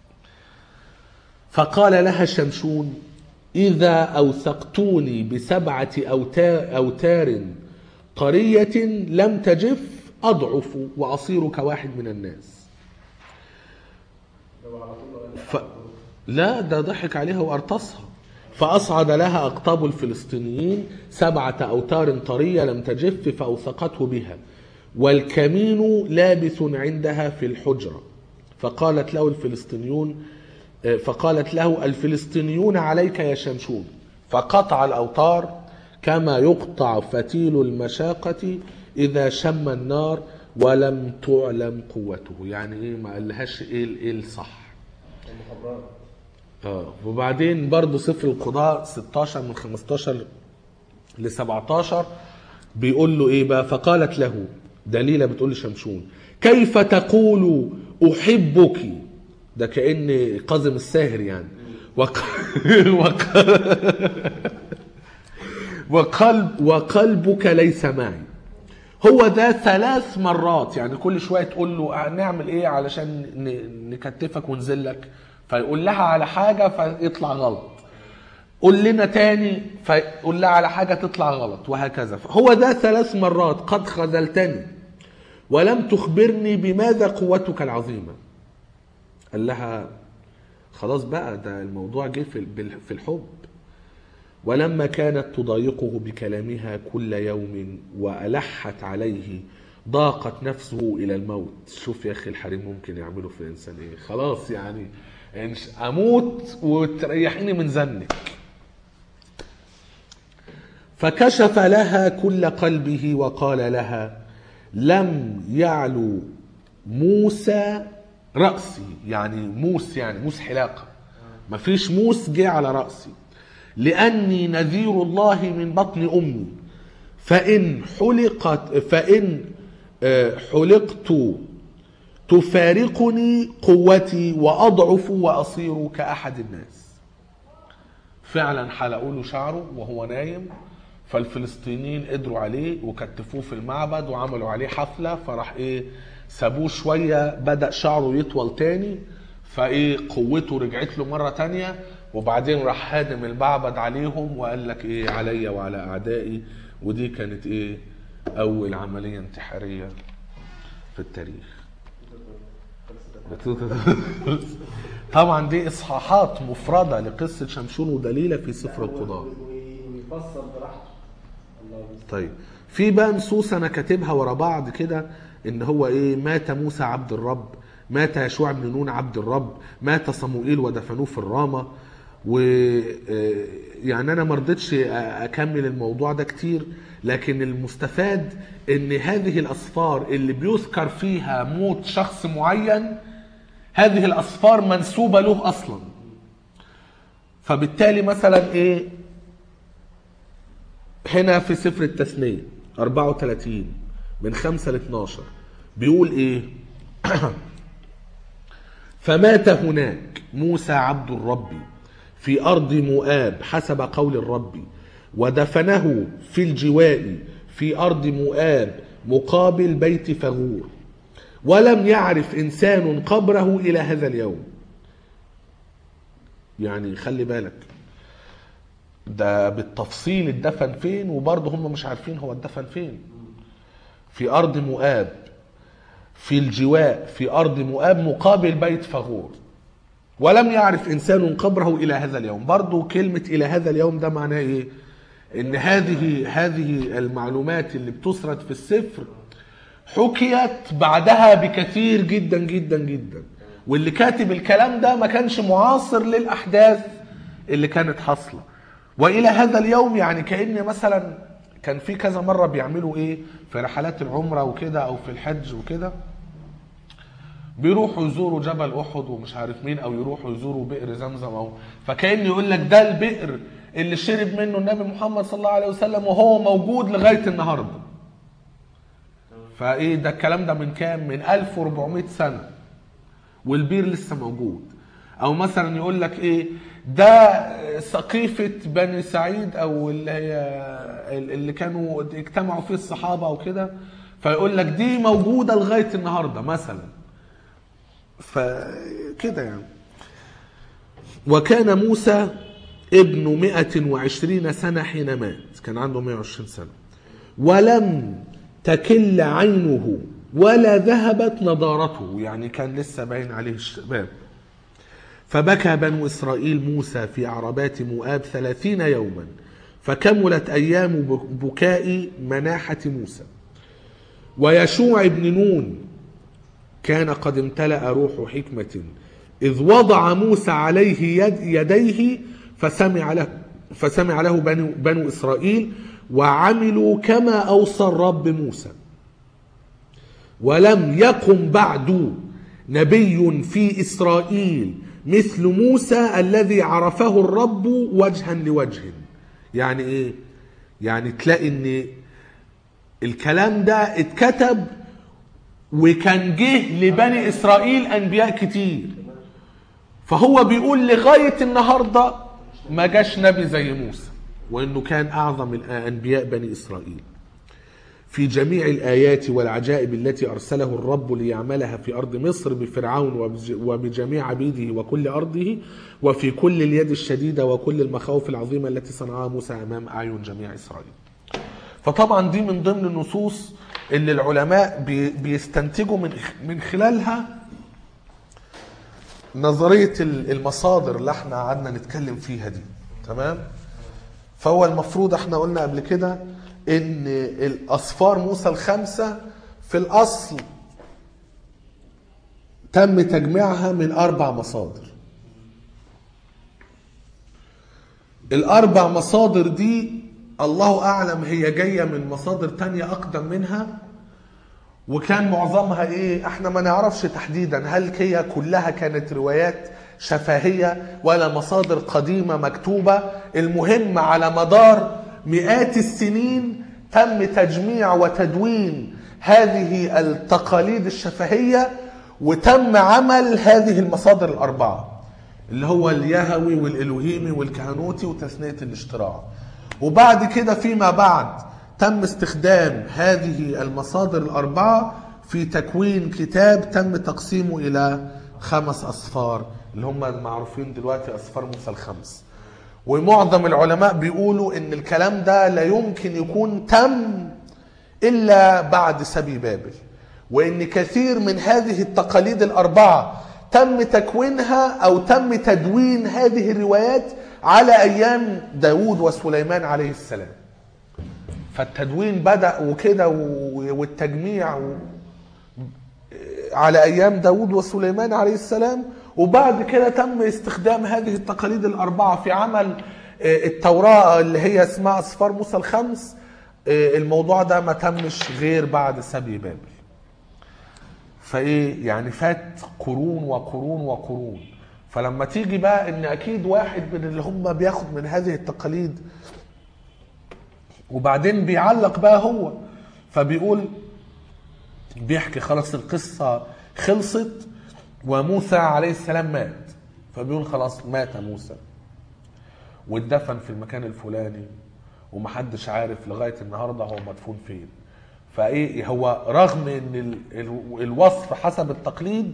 Speaker 1: فقال لها شمشون إذا أوثقتوني بسبعة أوتار, أوتار قرية لم تجف أضعف وأصير كواحد من الناس
Speaker 2: لو على طول
Speaker 1: ف... لا ده ضحك عليها وارتصها فأصعد لها أقطاب الفلسطينيين سبعة أوتار طرية لم تجف فأوثقته بها والكمين لابث عندها في الحجرة فقالت له الفلسطينيون فقالت له الفلسطينيون عليك يا شمشون فقطع الأوتار كما يقطع فتيل المشاقة إذا شم النار ولم تعلم قوته يعني إيه ما قالهاش إيه إيه الصح
Speaker 2: المخابرات
Speaker 1: اه وبعدين برضو سفر القضاء 16 من 15 ل 17 بيقول له ايه بقى فقالت له دليله بتقول لشمشون كيف تقول احبك ده كان قازم الساهر يعني وق... وق... وقلب وقلبك ليس معي هو ده ثلاث مرات يعني كل شويه تقول له نعمل ايه علشان ن- نكتفك ونذلك فيقول لها على حاجه فيطلع غلط قول لنا تاني فيقول لها على حاجه تطلع غلط وهكذا هو ده ثلاث مرات قد خذلتني ولم تخبرني بماذا قوتك العظيمه قال لها خلاص بقى ده الموضوع جه في بال- في الحب ولما كانت تضايقه بكلامها كل يوم وألحت عليه ضاقت نفسه إلى الموت شوف يا أخي الحريم ممكن يعملوا في الإنسان إيه خلاص يعني إنش- أموت وتريحيني من زنك فكشف لها كل قلبه وقال لها لم يعلو موسى رأسي يعني موس يعني موس حلاقة مفيش موس جه على رأسي لأني نذير الله من بطن أمي فإن حلقت فإن آه، حلقت تفارقني قوتي وأضعف وأصير كأحد الناس فعلا حلقوا له شعره وهو نايم فالفلسطينيين قدروا عليه وكتفوه في المعبد وعملوا عليه حفلة فراح ايه سابوه شوية بدأ شعره يطول تاني فايه قوته رجعت له مرة تانية وبعدين راح هادم المعبد عليهم وقال لك ايه عليا وعلى اعدائي ودي كانت ايه اول عملية انتحارية في التاريخ طبعا دي اصحاحات مفردة لقصة شمشون ودليلة في سفر القضاء
Speaker 2: ويفسر براحته الله المستعان
Speaker 1: طيب في بقى نصوص انا كاتبها ورا بعض كده ان هو ايه مات موسى عبد الرب مات يشوع بن نون عبد الرب مات صموئيل ودفنوه في الرامة و آه، يعني انا ما رضيتش اكمل الموضوع ده كتير لكن المستفاد ان هذه الاسفار اللي بيذكر فيها موت شخص معين هذه الاسفار منسوبه له اصلا فبالتالي مثلا ايه هنا في سفر التثنية 34 من 5 ل 12 بيقول ايه فمات هناك موسى عبد الرب في أرض مؤاب حسب قول الرب ودفنه في الجواء في أرض مؤاب مقابل بيت فغور ولم يعرف إنسان قبره إلى هذا اليوم يعني خلي بالك ده بالتفصيل اتدفن فين وبرضه هم مش عارفين هو اتدفن فين في أرض مؤاب في الجواء في أرض مؤاب مقابل بيت فغور ولم يعرف إنسان قبره إلى هذا اليوم برضه كلمة إلى هذا اليوم ده معناه إيه إن هذه هذه المعلومات اللي بتسرد في السفر حكيت بعدها بكثير جدا جدا جدا واللي كاتب الكلام ده ما كانش معاصر للأحداث اللي كانت حاصلة وإلى هذا اليوم يعني كأن مثلا كان في كذا مرة بيعملوا إيه في رحلات العمرة وكده أو في الحج وكده بيروحوا يزوروا جبل احد ومش عارف مين او يروحوا يزوروا بئر زمزم او فكان يقول لك ده البئر اللي شرب منه النبي محمد صلى الله عليه وسلم وهو موجود لغايه النهارده فايه ده الكلام ده من كام من 1400 سنه والبير لسه موجود او مثلا يقول لك ايه ده سقيفة بني سعيد او اللي هي اللي كانوا اجتمعوا فيه الصحابة او كده فيقول لك دي موجودة لغاية النهاردة مثلا فكده يعني وكان موسى ابن 120 سنة حين مات كان عنده 120 سنة ولم تكل عينه ولا ذهبت نضارته يعني كان لسه باين عليه الشباب فبكى بنو إسرائيل موسى في عربات مؤاب ثلاثين يوما فكملت أيام بكاء مناحة موسى ويشوع بن نون كان قد امتلأ روح حكمة إذ وضع موسى عليه يد يديه فسمع له فسمع له بنو, بنو إسرائيل وعملوا كما أوصى الرب موسى ولم يقم بعد نبي في إسرائيل مثل موسى الذي عرفه الرب وجها لوجه يعني ايه يعني تلاقي ان الكلام ده اتكتب وكان جه لبني اسرائيل انبياء كتير فهو بيقول لغايه النهارده ما جاش نبي زي موسى وانه كان اعظم انبياء بني اسرائيل في جميع الآيات والعجائب التي أرسله الرب ليعملها في أرض مصر بفرعون وبجميع عبيده وكل أرضه وفي كل اليد الشديدة وكل المخاوف العظيمة التي صنعها موسى أمام أعين جميع إسرائيل فطبعا دي من ضمن النصوص اللي العلماء بيستنتجوا من من خلالها نظرية المصادر اللي احنا قعدنا نتكلم فيها دي تمام فهو المفروض احنا قلنا قبل كده ان الاصفار موسى الخمسه في الاصل تم تجميعها من اربع مصادر الاربع مصادر دي الله اعلم هي جايه من مصادر تانية اقدم منها وكان معظمها ايه احنا ما نعرفش تحديدا هل هي كلها كانت روايات شفهيه ولا مصادر قديمه مكتوبه المهم على مدار مئات السنين تم تجميع وتدوين هذه التقاليد الشفهية وتم عمل هذه المصادر الأربعة اللي هو اليهوي والإلوهيمي والكهنوتي وتثنية الاشتراع وبعد كده فيما بعد تم استخدام هذه المصادر الأربعة في تكوين كتاب تم تقسيمه إلى خمس أصفار اللي هم المعروفين دلوقتي أصفار موسى الخمس ومعظم العلماء بيقولوا ان الكلام ده لا يمكن يكون تم الا بعد سبي بابل وان كثير من هذه التقاليد الاربعه تم تكوينها او تم تدوين هذه الروايات على ايام داود وسليمان عليه السلام فالتدوين بدا وكده والتجميع على ايام داود وسليمان عليه السلام وبعد كده تم استخدام هذه التقاليد الأربعة في عمل التوراة اللي هي اسمها أصفار موسى الخمس الموضوع ده ما تمش غير بعد سبي بابل فايه يعني فات قرون وقرون وقرون فلما تيجي بقى ان اكيد واحد من اللي هم بياخد من هذه التقاليد وبعدين بيعلق بقى هو فبيقول بيحكي خلاص القصة خلصت وموسى عليه السلام مات فبيقول خلاص مات موسى واتدفن في المكان الفلاني ومحدش عارف لغايه النهارده هو مدفون فين فايه هو رغم ان ال- ال- الوصف حسب التقليد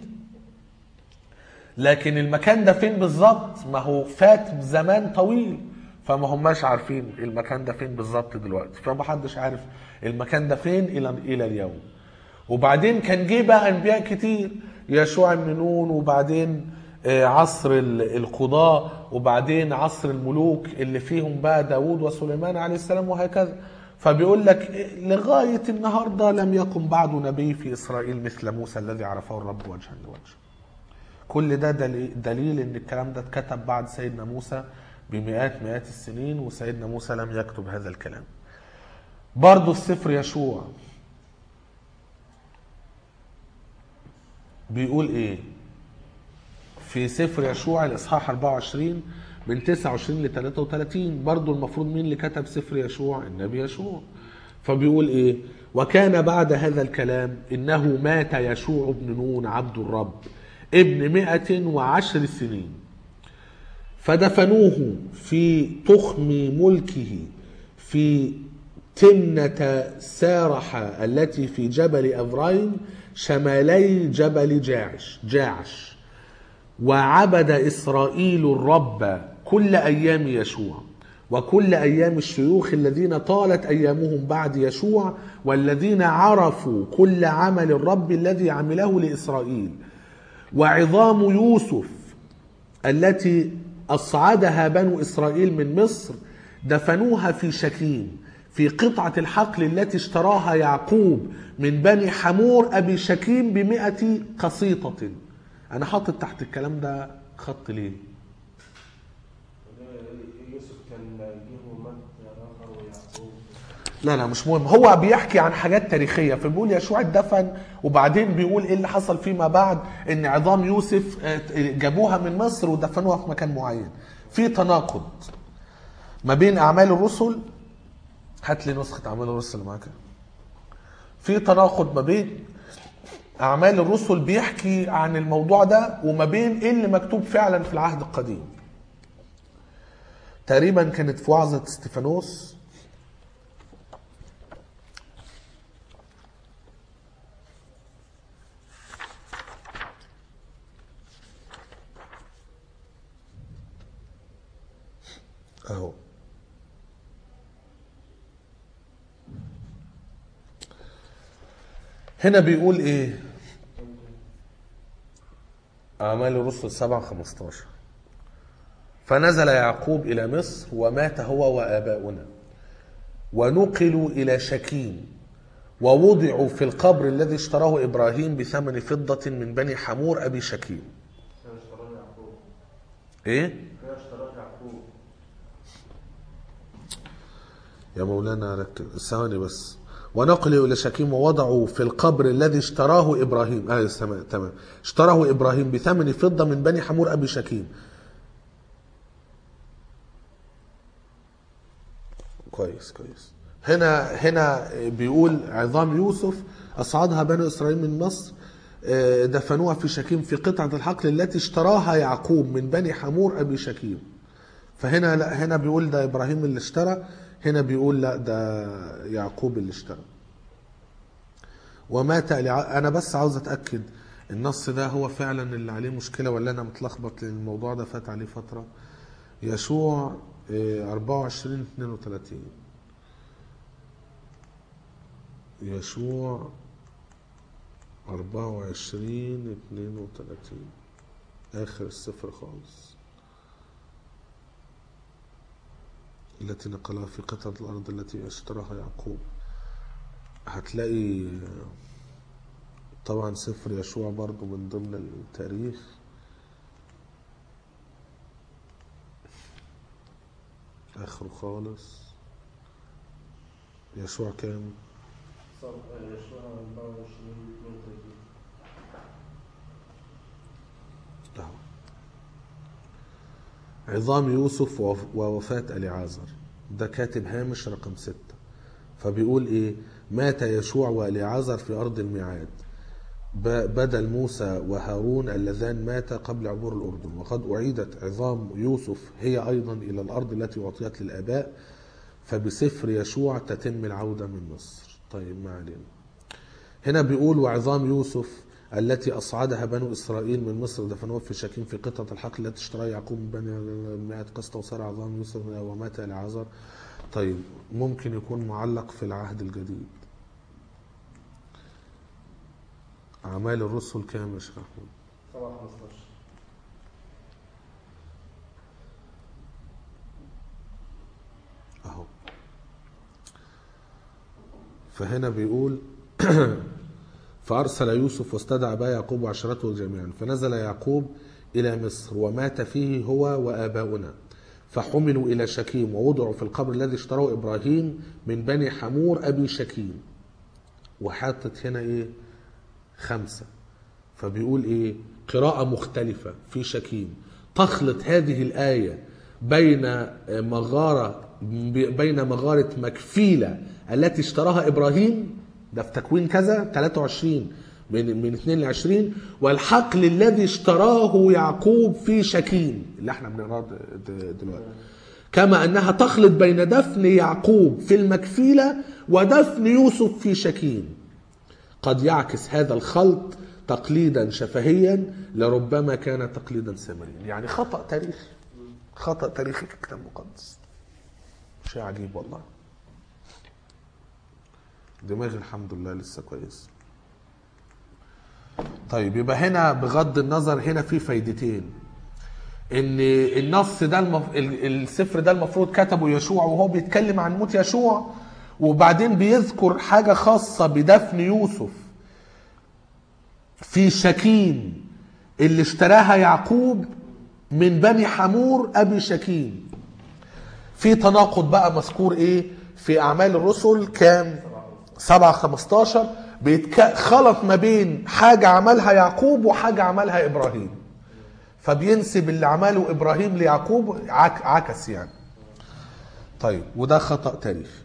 Speaker 1: لكن المكان ده فين بالظبط ما هو فات زمان طويل فما هماش عارفين المكان ده فين بالظبط دلوقتي فما حدش عارف المكان ده فين الى الى اليوم وبعدين كان جه بقى انبياء كتير يشوع بن نون وبعدين آه، عصر ال- القضاء وبعدين عصر الملوك اللي فيهم بقى داود وسليمان عليه السلام وهكذا فبيقول لك إيه، لغاية النهاردة لم يقم بعد نبي في إسرائيل مثل موسى الذي عرفه الرب وجها لوجه كل ده دليل, دليل ان الكلام ده اتكتب بعد سيدنا موسى بمئات مئات السنين وسيدنا موسى لم يكتب هذا الكلام برضه السفر يشوع بيقول ايه في سفر يشوع الاصحاح 24 من 29 ل 33 برضه المفروض مين اللي كتب سفر يشوع النبي يشوع فبيقول ايه وكان بعد هذا الكلام انه مات يشوع بن نون عبد الرب ابن مئة وعشر سنين فدفنوه في تخم ملكه في تمنة سارح التي في جبل أفرايم شمالي جبل جاعش جاعش وعبد إسرائيل الرب كل أيام يشوع وكل أيام الشيوخ الذين طالت أيامهم بعد يشوع والذين عرفوا كل عمل الرب الذي عمله لإسرائيل وعظام يوسف التي أصعدها بنو إسرائيل من مصر دفنوها في شكيم في قطعة الحقل التي اشتراها يعقوب من بني حمور أبي شكيم بمئة قسيطة أنا حاطط تحت الكلام ده خط ليه
Speaker 2: يوسف كان جه ومات آخر ويعقوب
Speaker 1: لا لا مش مهم هو بيحكي عن حاجات تاريخيه فبيقول يشوع اتدفن وبعدين بيقول ايه اللي حصل فيما بعد ان عظام يوسف آه، جابوها من مصر ودفنوها في مكان معين في تناقض ما بين اعمال الرسل هات لي نسخه اعمال الرسل اللي معاك في تناقض ما بين اعمال الرسل بيحكي عن الموضوع ده وما بين ايه اللي مكتوب فعلا في العهد القديم تقريبا كانت في وعظه استيفانوس اهو هنا بيقول ايه اعمال الرسل 7 15 فنزل يعقوب الى مصر ومات هو واباؤنا ونقلوا الى شكيم ووضعوا في القبر الذي اشتراه ابراهيم بثمن فضه من بني حمور ابي شكيم
Speaker 2: كان اشتراه يعقوب
Speaker 1: ايه
Speaker 2: كان اشتراه يعقوب
Speaker 1: يا مولانا ركز ثواني بس ونقلوا الى شكيم ووضعوا في القبر الذي اشتراه ابراهيم اه تمام تمام اشتراه ابراهيم بثمن فضه من بني حمور ابي شكيم كويس كويس هنا هنا بيقول عظام يوسف اصعدها بنو اسرائيل من مصر آه، دفنوها في شكيم في قطعه الحقل التي اشتراها يعقوب من بني حمور ابي شكيم فهنا لا هنا بيقول ده ابراهيم اللي اشترى هنا بيقول لا ده يعقوب اللي اشترى ومات لع... انا بس عاوز اتاكد النص ده هو فعلا اللي عليه مشكله ولا انا متلخبط لان الموضوع ده فات عليه فتره يشوع آه، 24 32 يشوع 24 32 اخر السفر خالص التي نقلها في قطعة الأرض التي اشتراها يعقوب هتلاقي طبعا سفر يشوع برضو من ضمن التاريخ آخره خالص يشوع كام؟
Speaker 2: صار يشوع 24 32
Speaker 1: أهو. عظام يوسف ووف- ووفاة أليعازر ده كاتب هامش رقم ستة فبيقول إيه مات يشوع وأليعازر في أرض الميعاد ب- بدل موسى وهارون اللذان ماتا قبل عبور الأردن وقد أعيدت عظام يوسف هي أيضا إلى الأرض التي أعطيت للآباء فبسفر يشوع تتم العودة من مصر طيب ما علينا هنا بيقول وعظام يوسف التي أصعدها بنو إسرائيل من مصر دفنوها في شكيم في قطعة الحقل التي اشتراها يعقوب من بني مئة قسطة وصار عظام يوسف ومات العازر طيب ممكن يكون معلق في العهد الجديد أعمال الرسل كام يا شيخ أحمد؟
Speaker 2: 7 15
Speaker 1: أهو فهنا بيقول فأرسل يوسف واستدعى أبا يعقوب وعشرته جميعا فنزل يعقوب إلى مصر ومات فيه هو وآباؤنا فحملوا إلى شكيم ووضعوا في القبر الذي اشتراه إبراهيم من بني حمور أبي شكيم وحاطط هنا إيه خمسة فبيقول إيه قراءة مختلفة في شكيم تخلط هذه الآية بين مغارة بين مغارة مكفيلة التي اشتراها إبراهيم ده في تكوين كذا 23 من من 2 ل 20 والحقل الذي اشتراه يعقوب في شكيم اللي احنا بنقراه د- د- دلوقتي كما انها تخلط بين دفن يعقوب في المكفيله ودفن يوسف في شكيم قد يعكس هذا الخلط تقليدا شفهيا لربما كان تقليدا سامريا يعني خطا تاريخي خطا تاريخي في الكتاب المقدس شيء عجيب والله دماغي الحمد لله لسه كويس طيب يبقى هنا بغض النظر هنا في فايدتين ان النص ده المف... ال- السفر ده المفروض كتبه يشوع وهو بيتكلم عن موت يشوع وبعدين بيذكر حاجة خاصة بدفن يوسف في شكيم اللي اشتراها يعقوب من بني حمور ابي شكيم في تناقض بقى مذكور ايه في اعمال الرسل كام 7 15 بيتك... خلط ما بين حاجة عملها يعقوب وحاجة عملها ابراهيم فبينسب اللي عمله ابراهيم ليعقوب عك... عكس يعني طيب وده خطأ تاريخي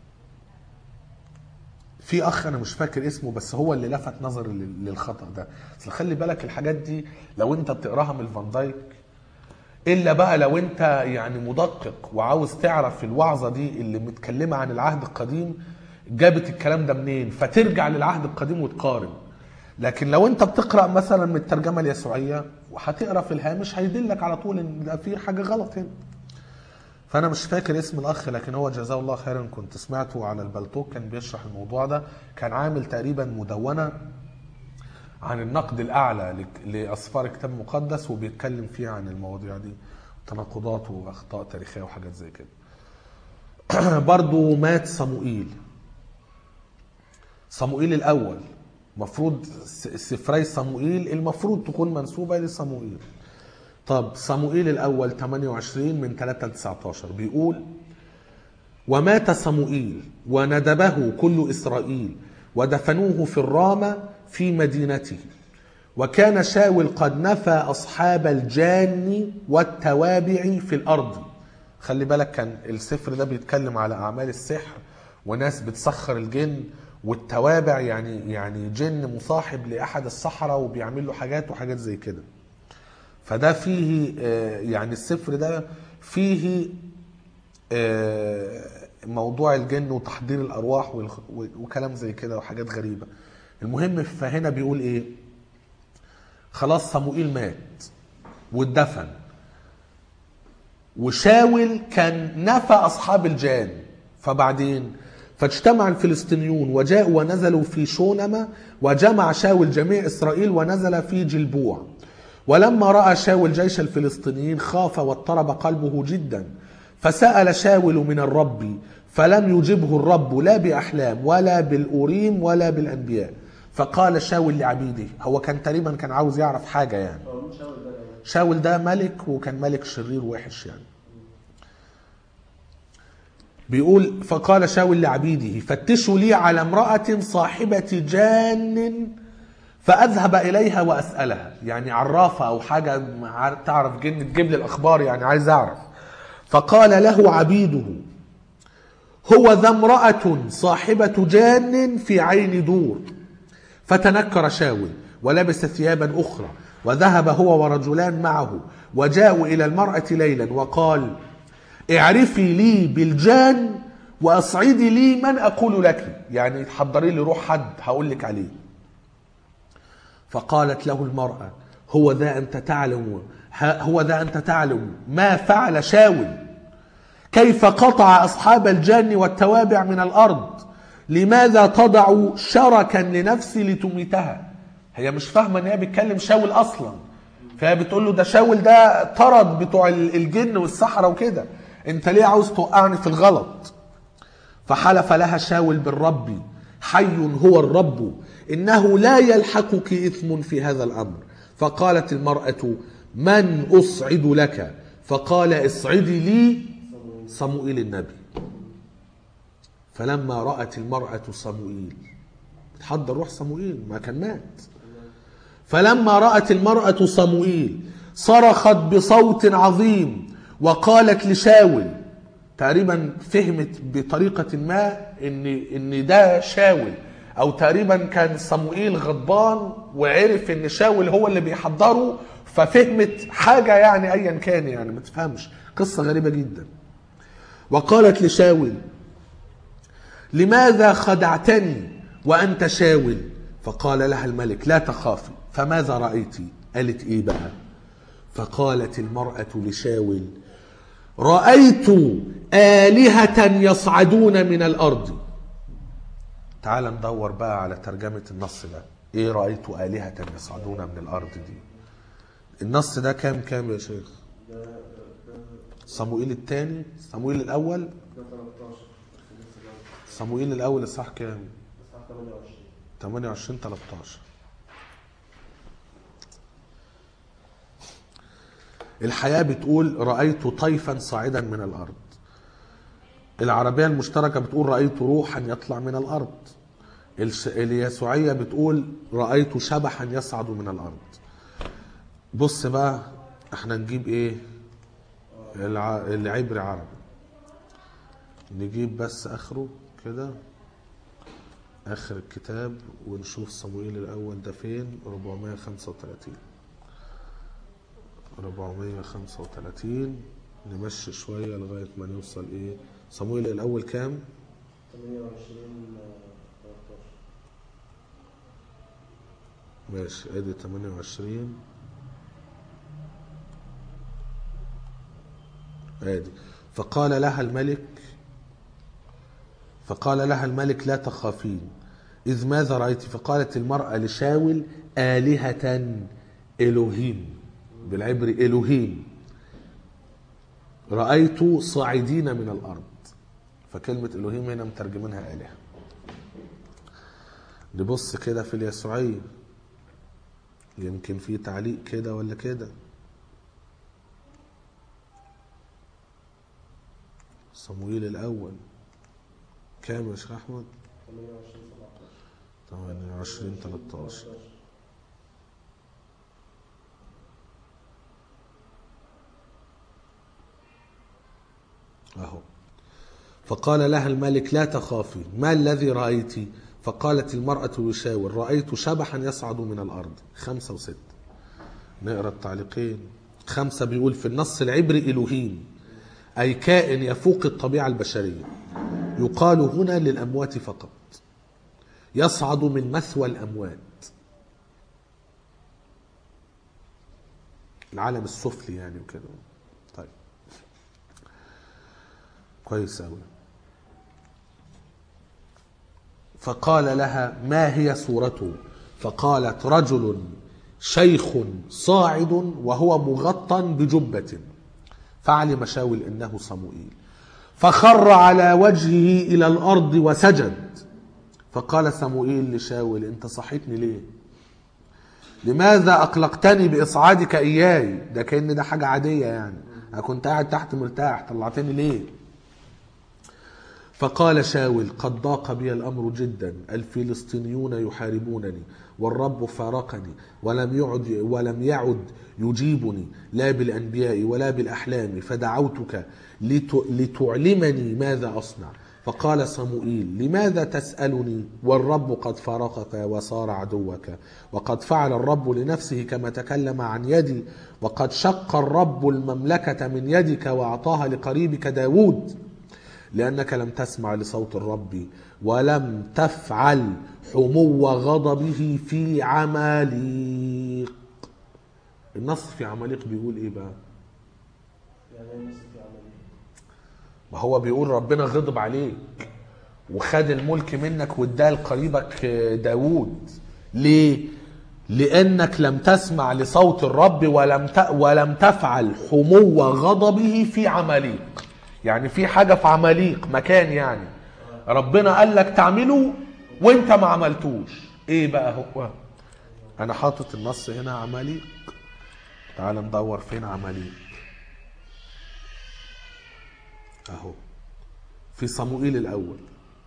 Speaker 1: في اخ انا مش فاكر اسمه بس هو اللي لفت نظري لل- للخطا ده اصل خلي بالك الحاجات دي لو انت بتقراها من الفان دايك الا بقى لو انت يعني مدقق وعاوز تعرف الوعظه دي اللي متكلمه عن العهد القديم جابت الكلام ده منين فترجع للعهد القديم وتقارن لكن لو انت بتقرا مثلا من الترجمه اليسوعيه وهتقرا في الهامش هيدلك على طول ان ده في حاجه غلط هنا فانا مش فاكر اسم الاخ لكن هو جزاه الله خيرا كنت سمعته على البلتوك كان بيشرح الموضوع ده كان عامل تقريبا مدونه عن النقد الاعلى لك- لاسفار الكتاب المقدس وبيتكلم فيها عن المواضيع دي تناقضات واخطاء تاريخيه وحاجات زي كده برضو مات صموئيل صموئيل الاول مفروض س- سفري صموئيل المفروض تكون منسوبه لصموئيل طب صموئيل الأول 28 من 3 ل 19 بيقول ومات صموئيل وندبه كل إسرائيل ودفنوه في الرامة في مدينته وكان شاول قد نفى أصحاب الجان والتوابع في الأرض خلي بالك كان السفر ده بيتكلم على أعمال السحر وناس بتسخر الجن والتوابع يعني يعني جن مصاحب لأحد السحرة وبيعمل له حاجات وحاجات زي كده فده فيه آه، يعني السفر ده فيه آه، موضوع الجن وتحضير الارواح والخ- وكلام زي كده وحاجات غريبه المهم فهنا بيقول ايه خلاص صموئيل مات واتدفن وشاول كان نفى اصحاب الجان فبعدين فاجتمع الفلسطينيون وجاءوا ونزلوا في شونما وجمع شاول جميع اسرائيل ونزل في جلبوع ولما راى شاول جيش الفلسطينيين خاف واضطرب قلبه جدا فسال شاول من الرب فلم يجبه الرب لا باحلام ولا بالاوريم ولا بالانبياء فقال شاول لعبيده هو كان تقريبا كان عاوز يعرف حاجه يعني
Speaker 2: هو مين شاول ده الأول؟
Speaker 1: شاول ده ملك وكان ملك شرير وحش يعني بيقول فقال شاول لعبيده فتشوا لي على امرأة صاحبة جان فأذهب إليها وأسألها يعني عرافة أو حاجة مع- تعرف جن تجيب لي الأخبار يعني عايز أعرف فقال له عبيده هو ذا امرأة صاحبة جان في عين دور فتنكر شاول ولبس ثيابا أخرى وذهب هو ورجلان معه وجاءوا إلى المرأة ليلا وقال اعرفي لي بالجان وأصعدي لي من أقول لك يعني حضري لي روح حد هقول لك عليه فقالت له المرأة هو ذا أنت تعلم ها- هو ذا أنت تعلم ما فعل شاول كيف قطع أصحاب الجان والتوابع من الأرض لماذا تضع شركا لنفسي لتميتها هي مش فاهمة ان هي بتكلم شاول أصلا فهي بتقول له ده شاول ده طرد بتوع ال- الجن والسحرة وكده انت ليه عاوز توقعني في الغلط فحلف لها شاول بالرب حي هو الرب انه لا يلحقك اثم في هذا الامر فقالت المراه من اصعد لك فقال اصعدي لي صموئيل النبي فلما رأت المرأة صموئيل تحضر روح صموئيل ما كان مات فلما رأت المرأة صموئيل صرخت بصوت عظيم وقالت لشاول تقريبا فهمت بطريقة ما ان ان ده شاول او تقريبا كان صموئيل غضبان وعرف ان شاول هو اللي بيحضره ففهمت حاجه يعني ايا كان يعني ما تفهمش قصه غريبه جدا وقالت لشاول لماذا خدعتني وانت شاول فقال لها الملك لا تخافي فماذا رايت قالت ايه بقى فقالت المراه لشاول رايت الهه يصعدون من الارض تعال ندور بقى على ترجمه النص ده ايه رايت الهه يصعدون من الارض دي النص ده كام كام يا شيخ صموئيل الثاني صموئيل الاول
Speaker 2: ده 13
Speaker 1: صموئيل الاول الصح كام
Speaker 2: اصحاح 28
Speaker 1: 28 13 الحياة بتقول رأيت طيفا صاعدا من الأرض العربية المشتركة بتقول رأيت روحا يطلع من الأرض الش- اليسوعية بتقول رأيت شبحا يصعد من الأرض بص بقى احنا نجيب ايه الع... العبري عربي نجيب بس اخره كده اخر الكتاب ونشوف صموئيل الاول ده فين 435 435 نمشي شويه لغايه ما نوصل ايه صموئيل الاول كام
Speaker 2: 28 13
Speaker 1: ماشي ادي 28 ادي فقال لها الملك فقال لها الملك لا تخافين إذ ماذا رأيت فقالت المرأة لشاول آلهة إلهيم بالعبري إلهيم رأيت صاعدين من الأرض فكلمة إلهيم هنا مترجمينها آلهة نبص كده في اليسوعية يمكن في تعليق كده ولا كده صموئيل الأول كام يا شيخ أحمد؟
Speaker 2: 28 17
Speaker 1: 28 13 أهو فقال لها الملك لا تخافي ما الذي رأيت فقالت المرأة يشاور رأيت شبحا يصعد من الأرض خمسة وستة نقرأ التعليقين خمسة بيقول في النص العبري إلهيم أي كائن يفوق الطبيعة البشرية يقال هنا للأموات فقط يصعد من مثوى الأموات العالم السفلي يعني وكده طيب كويس أوي فقال لها ما هي صورته فقالت رجل شيخ صاعد وهو مغطى بجبة فعلم شاول انه صموئيل فخر على وجهه الى الارض وسجد فقال صموئيل لشاول انت صحيتني ليه لماذا اقلقتني باصعادك اياي ده كان ده حاجه عاديه يعني انا كنت قاعد تحت مرتاح طلعتني ليه فقال شاول قد ضاق بي الامر جدا الفلسطينيون يحاربونني والرب فارقني ولم يعد ولم يعد يجيبني لا بالانبياء ولا بالاحلام فدعوتك لت- لتعلمني ماذا اصنع فقال صموئيل لماذا تسالني والرب قد فارقك وصار عدوك وقد فعل الرب لنفسه كما تكلم عن يدي وقد شق الرب المملكه من يدك واعطاها لقريبك داود لأنك لم تسمع لصوت الرب ولم تفعل حمو غضبه في عماليق النص في عماليق بيقول ايه بقى
Speaker 2: يعني ايه نص في عمليه
Speaker 1: ما هو بيقول ربنا غضب عليك وخد الملك منك واداه لقريبك داوود ليه لانك لم تسمع لصوت الرب ولم ت... ولم تفعل حمو غضبه في عماليق يعني في حاجه في عماليق مكان يعني ربنا قال لك تعمله وانت ما عملتوش ايه بقى هو انا حاطط النص هنا عماليق تعال ندور فين عماليق اهو في صموئيل الاول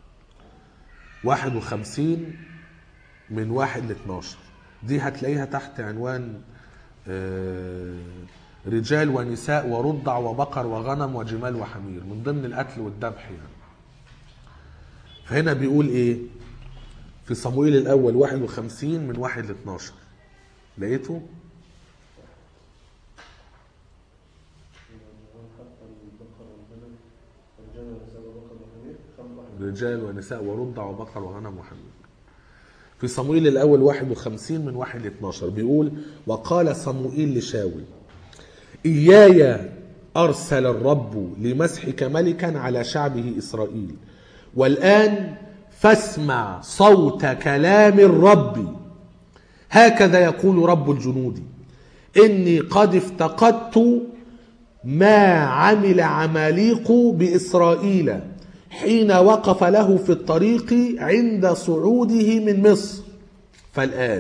Speaker 1: 51 من 1 ل 12 دي هتلاقيها تحت عنوان آه، رجال ونساء ورضع وبقر وغنم وجمال وحمير من ضمن القتل والذبح يعني فهنا بيقول ايه في صموئيل الأول 51 من 1 ل 12 لقيته؟
Speaker 2: حتى البقر والغنم الرجال والنساء والبقر والحمير خمس واحد
Speaker 1: رجال ونساء ورضع وبقر وغنم وحمير في صموئيل الأول 51 من 1 ل 12 بيقول وقال صموئيل لشاول إياي أرسل الرب لمسحك ملكا على شعبه إسرائيل والآن فاسمع صوت كلام الرب هكذا يقول رب الجنود إني قد افتقدت ما عمل عماليق بإسرائيل حين وقف له في الطريق عند صعوده من مصر فالآن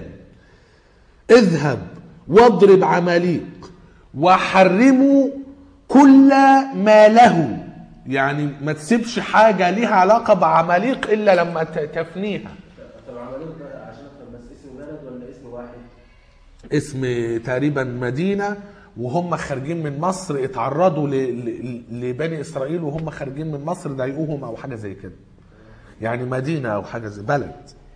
Speaker 1: اذهب واضرب عماليق وحرموا كل ما له يعني ما تسيبش حاجة ليها علاقة بعماليق إلا لما ت- تفنيها
Speaker 2: طب عملوه بقى عشان افهم بس اسم بلد ولا اسم واحد؟
Speaker 1: اسم تقريبا مدينة وهم خارجين من مصر اتعرضوا ل- ل- لبني إسرائيل وهم خارجين من مصر ضايقوهم أو حاجة زي كده يعني مدينة أو حاجة زي بلد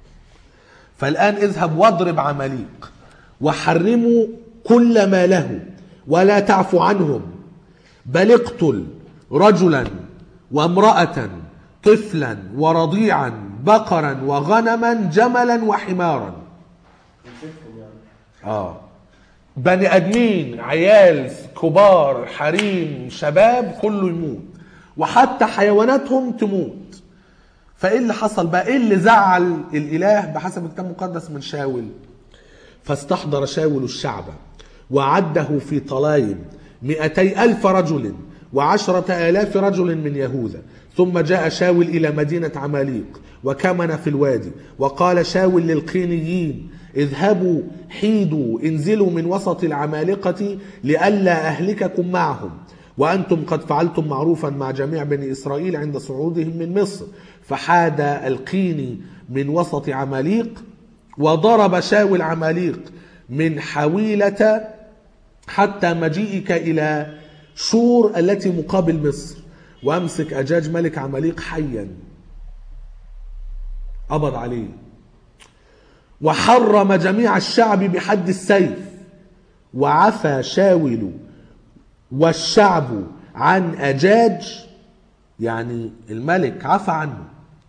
Speaker 1: فالآن اذهب واضرب عماليق وحرموا كل ما له ولا تعفو عنهم بل اقتل رجلا وامرأة طفلا ورضيعا بقرا وغنما جملا وحمارا
Speaker 2: نسيتهم يعني
Speaker 1: اه بني ادمين عيال كبار حريم شباب كله يموت وحتى حيواناتهم تموت فايه اللي حصل بقى ايه اللي زعل الاله بحسب الكتاب المقدس من شاول فاستحضر شاول الشعب وعده في طلايم مئتي ألف رجل وعشرة آلاف رجل من يهوذا ثم جاء شاول إلى مدينة عماليق وكمن في الوادي وقال شاول للقينيين اذهبوا حيدوا انزلوا من وسط العمالقة لئلا أهلككم معهم وأنتم قد فعلتم معروفا مع جميع بني إسرائيل عند صعودهم من مصر فحاد القيني من وسط عماليق وضرب شاول عماليق من حويلة حتى مجيئك إلى شور التي مقابل مصر وأمسك أجاج ملك عماليق حيا قبض عليه وحرم جميع الشعب بحد السيف وعفى شاول والشعب عن أجاج يعني الملك عفى عنه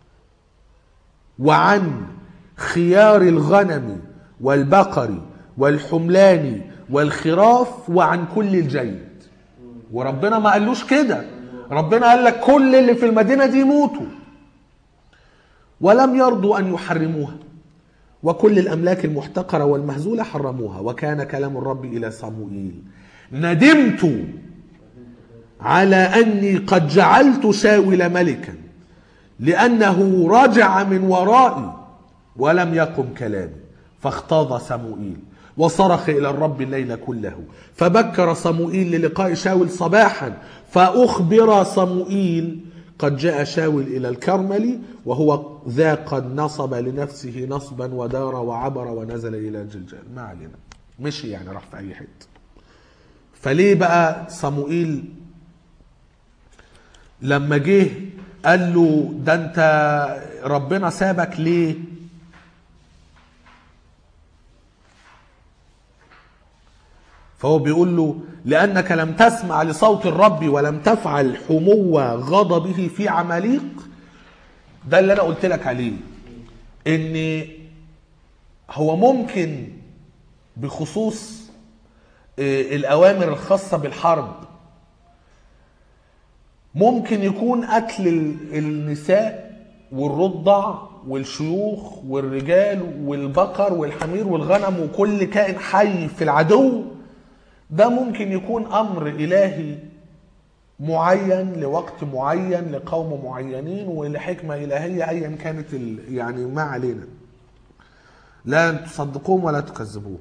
Speaker 1: وعن خيار الغنم والبقر والحملان والخراف وعن كل الجيد وربنا ما قالوش كده ربنا قال لك كل اللي في المدينة دي يموتوا ولم يرضوا أن يحرموها وكل الأملاك المحتقرة والمهزولة حرموها وكان كلام الرب إلى صموئيل ندمت على أني قد جعلت شاول ملكا لأنه رجع من ورائي ولم يقم كلامي فاختاض صموئيل وصرخ إلى الرب الليل كله فبكر صموئيل للقاء شاول صباحا فأخبر صموئيل قد جاء شاول إلى الكرمل وهو ذا قد نصب لنفسه نصبا ودار وعبر ونزل إلى جلجال ما علينا مشي يعني راح في أي حتة فليه بقى صموئيل لما جه قال له ده انت ربنا سابك ليه فهو بيقول له لأنك لم تسمع لصوت الرب ولم تفعل حمو غضبه في عماليق ده اللي أنا قلت لك عليه إن هو ممكن بخصوص آه، الأوامر الخاصة بالحرب ممكن يكون قتل ال- النساء والرضع والشيوخ والرجال والبقر والحمير والغنم وكل كائن حي في العدو ده ممكن يكون امر الهي معين لوقت معين لقوم معينين ولحكمه الهيه ايا كانت ال... يعني ما علينا لا تصدقوهم ولا تكذبوهم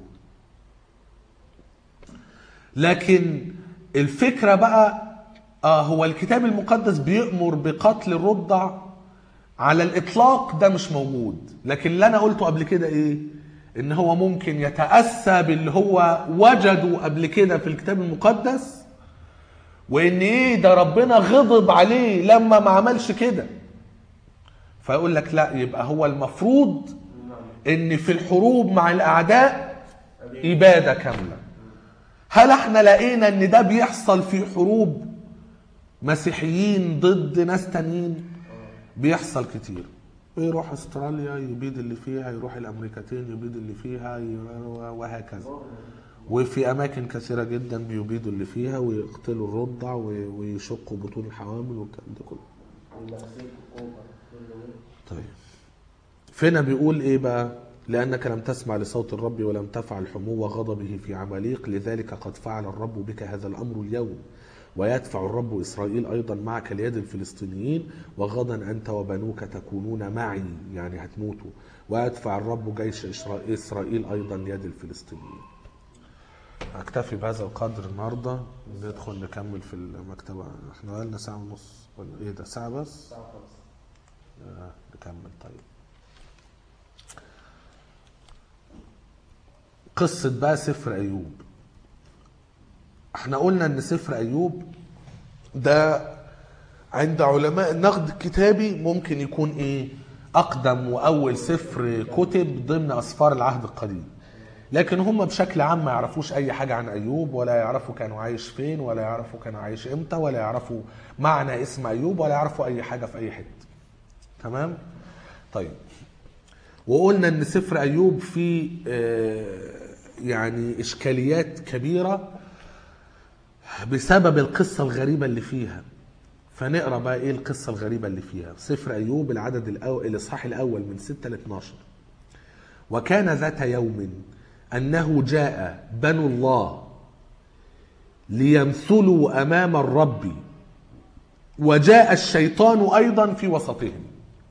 Speaker 1: لكن الفكره بقى آه هو الكتاب المقدس بيأمر بقتل الرضع على الإطلاق ده مش موجود لكن اللي أنا قلته قبل كده إيه إن هو ممكن يتأسى باللي هو وجده قبل كده في الكتاب المقدس وإن إيه ده ربنا غضب عليه لما ما عملش كده فيقول لك لا يبقى هو المفروض ان في الحروب مع الاعداء اباده كامله هل احنا لقينا ان ده بيحصل في حروب مسيحيين ضد ناس تانيين بيحصل كتير يروح استراليا يبيد اللي فيها يروح الامريكتين يبيد اللي فيها ي- وهكذا وفي اماكن كثيره جدا بيبيدوا اللي فيها ويقتلوا الرضع و- ويشقوا بطون الحوامل والكلام ده كله
Speaker 2: والمكسيك وكوبا كل دول.
Speaker 1: طيب فينا بيقول ايه بقى لانك لم تسمع لصوت الرب ولم تفعل حمو غضبه في عماليق لذلك قد فعل الرب بك هذا الامر اليوم ويدفع الرب اسرائيل ايضا معك ليد الفلسطينيين وغدا انت وبنوك تكونون معي يعني هتموتوا ويدفع الرب جيش إسرا- اسرائيل ايضا يد الفلسطينيين اكتفي بهذا القدر النهارده ندخل نكمل في المكتبه احنا بقالنا ساعه ونص ولا ايه ده ساعه بس
Speaker 2: الساعة 5
Speaker 1: آه، نكمل طيب قصة بقى سفر أيوب احنا قلنا ان سفر أيوب ده عند علماء النقد الكتابي ممكن يكون ايه أقدم وأول سفر كتب ضمن أسفار العهد القديم لكن هم بشكل عام ما يعرفوش أي حاجة عن أيوب ولا يعرفوا كانوا عايش فين ولا يعرفوا كان عايش إمتى ولا يعرفوا معنى اسم أيوب ولا يعرفوا أي حاجة في أي حتة تمام طيب وقلنا ان سفر ايوب فيه آه، يعني اشكاليات كبيره بسبب القصه الغريبه اللي فيها فنقرا بقى ايه القصه الغريبه اللي فيها سفر ايوب العدد الاول الاصحاح الاول من 6 ل 12 وكان ذات يوم انه جاء بنو الله ليمثلوا امام الرب وجاء الشيطان ايضا في وسطهم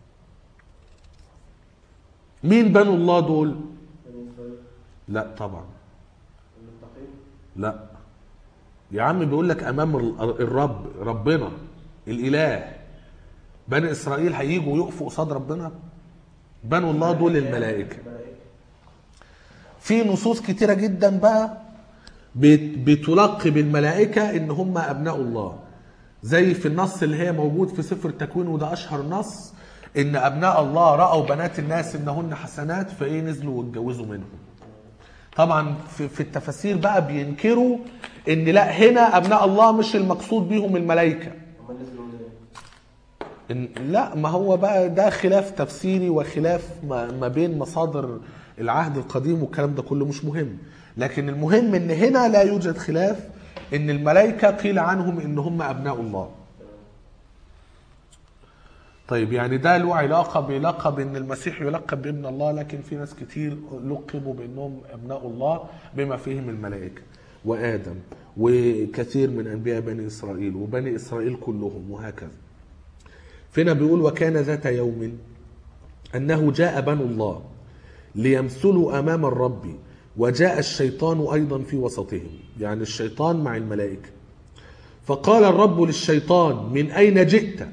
Speaker 1: مين بنو الله دول
Speaker 2: بني إسرائيل
Speaker 1: لا طبعا
Speaker 2: المتقين
Speaker 1: لا يا عم بيقول لك امام ال- الرب ربنا الاله بني اسرائيل هيجوا يقفوا قصاد ربنا بنو الله دول الملائكه
Speaker 2: الملائكة
Speaker 1: في نصوص كتيره جدا بقى بت- بتلقب الملائكه ان هم ابناء الله زي في النص اللي هي موجود في سفر التكوين وده اشهر نص ان ابناء الله راوا بنات الناس انهن حسنات فايه نزلوا واتجوزوا منهم طبعا في, في التفاسير بقى بينكروا ان لا هنا ابناء الله مش المقصود بيهم الملائكه
Speaker 2: هم نزلوا منين؟
Speaker 1: إن لا ما هو بقى ده خلاف تفسيري وخلاف ما, ما بين مصادر العهد القديم والكلام ده كله مش مهم لكن المهم ان هنا لا يوجد خلاف ان الملائكه قيل عنهم ان هم ابناء الله طيب يعني ده له علاقه بلقب ان المسيح يلقب بابن الله لكن في ناس كتير لقبوا بانهم ابناء الله بما فيهم الملائكه وادم وكثير من انبياء بني اسرائيل وبني اسرائيل كلهم وهكذا فينا بيقول وكان ذات يوم انه جاء بنو الله ليمثلوا امام الرب وجاء الشيطان ايضا في وسطهم يعني الشيطان مع الملائكه فقال الرب للشيطان من اين جئت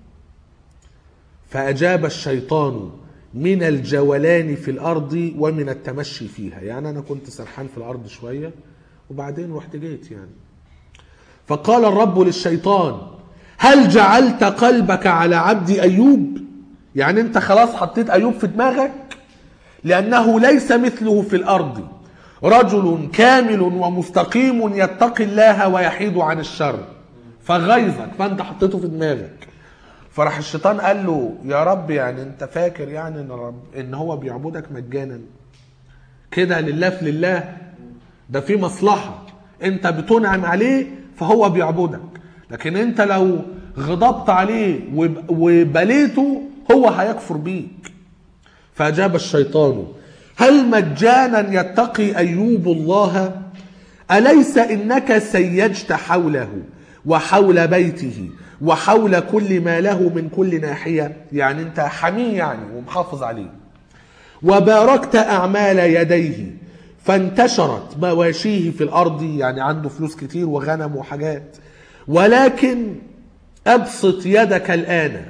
Speaker 1: فاجاب الشيطان من الجولان في الارض ومن التمشي فيها يعني انا كنت سرحان في الارض شويه وبعدين رحت جيت يعني فقال الرب للشيطان هل جعلت قلبك على عبد ايوب يعني انت خلاص حطيت ايوب في دماغك لانه ليس مثله في الارض رجل كامل ومستقيم يتقي الله ويحيد عن الشر فغيظك فانت حطيته في دماغك فراح الشيطان قال له يا رب يعني انت فاكر يعني ان رب ان هو بيعبدك مجانا كده لله في لله ده في مصلحة انت بتنعم عليه فهو بيعبدك لكن انت لو غضبت عليه وب- وبليته هو هيكفر بيك فأجاب الشيطان هل مجانا يتقي أيوب الله أليس إنك سيجت حوله وحول بيته وحول كل ما له من كل ناحية يعني أنت حميه يعني ومحافظ عليه وباركت أعمال يديه فانتشرت مواشيه في الأرض يعني عنده فلوس كتير وغنم وحاجات ولكن أبسط يدك الآن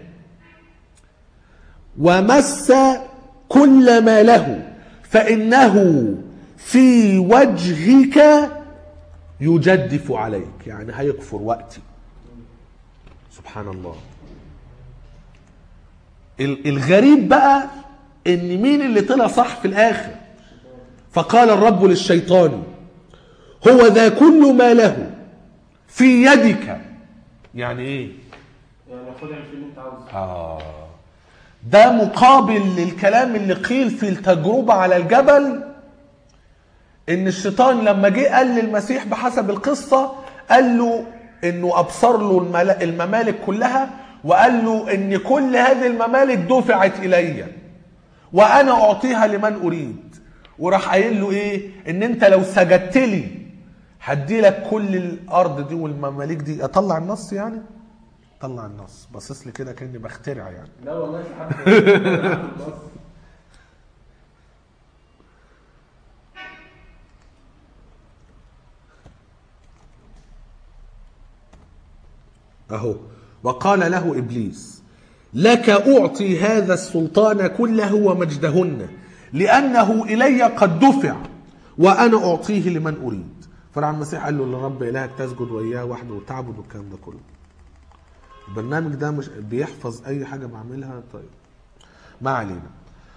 Speaker 1: ومس كل ما له فإنه في وجهك يجدف عليك يعني هيكفر وقتي سبحان الله ال- الغريب بقى ان مين اللي طلع صح في الاخر فقال الرب للشيطان هو ذا كل ما له في يدك يعني ايه
Speaker 2: يعني خد اعمل فيه اللي انت عاوزه
Speaker 1: آه ده مقابل للكلام اللي قيل في التجربة على الجبل ان الشيطان لما جه قال للمسيح بحسب القصة قال له انه ابصر له الملا- الممالك كلها وقال له ان كل هذه الممالك دفعت الي وانا اعطيها لمن اريد وراح قايل له ايه ان انت لو سجدت لي هدي لك كل الارض دي والمماليك دي اطلع النص يعني طلع النص باصص لي كده كاني بخترع يعني
Speaker 2: لا والله لحد النص
Speaker 1: اهو وقال له ابليس لك اعطي هذا السلطان كله ومجدهن لانه الي قد دفع وانا اعطيه لمن اريد فراح المسيح قال له لرب الهك تسجد واياه وحده وتعبد والكلام ده كله البرنامج ده مش بيحفظ اي حاجه بعملها طيب ما علينا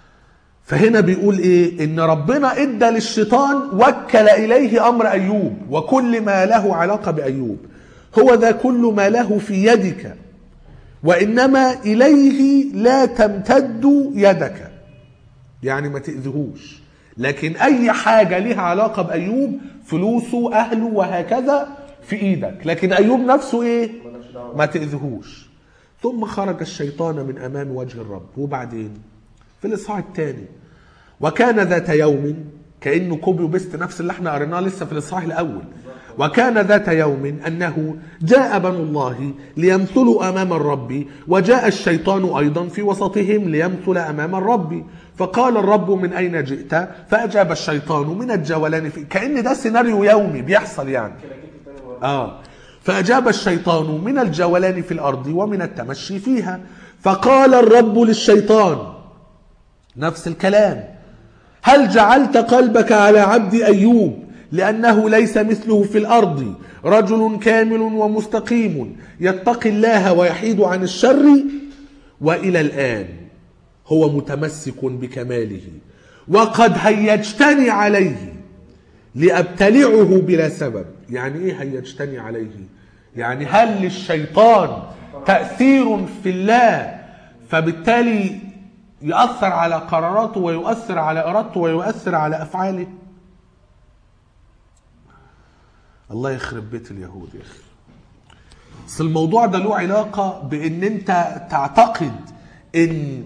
Speaker 1: فهنا بيقول ايه ان ربنا ادى للشيطان وكل اليه امر ايوب وكل ما له علاقه بايوب هو ذا كل ما له في يدك وانما اليه لا تمتد يدك يعني ما تاذيهوش لكن اي حاجه لها علاقه بايوب فلوسه اهله وهكذا في ايدك لكن ايوب نفسه ايه
Speaker 2: مالكش دعوه
Speaker 1: ما تأذيهوش ثم خرج الشيطان من أمام وجه الرب وبعدين في الإصحاح الثاني وكان ذات يوم كأنه كوبي وبيست نفس اللي احنا قريناه لسه في الإصحاح الأول وكان ذات يوم أنه جاء بنو الله ليمثلوا أمام الرب وجاء الشيطان أيضا في وسطهم ليمثل أمام الرب فقال الرب من أين جئت فأجاب الشيطان من الجولان في كأن ده سيناريو يومي بيحصل يعني
Speaker 2: كده كده تاني ورا
Speaker 1: آه فأجاب الشيطان من الجولان في الأرض ومن التمشي فيها فقال الرب للشيطان نفس الكلام هل جعلت قلبك على عبد أيوب لأنه ليس مثله في الأرض رجل كامل ومستقيم يتقي الله ويحيد عن الشر وإلى الآن هو متمسك بكماله وقد هيجتني عليه لأبتلعه بلا سبب يعني إيه هيجتني عليه يعني هل للشيطان تأثير في الله فبالتالي يؤثر على قراراته ويؤثر على إرادته ويؤثر على أفعاله الله يخرب بيت اليهود يا أخي بس الموضوع ده له علاقة بأن أنت تعتقد أن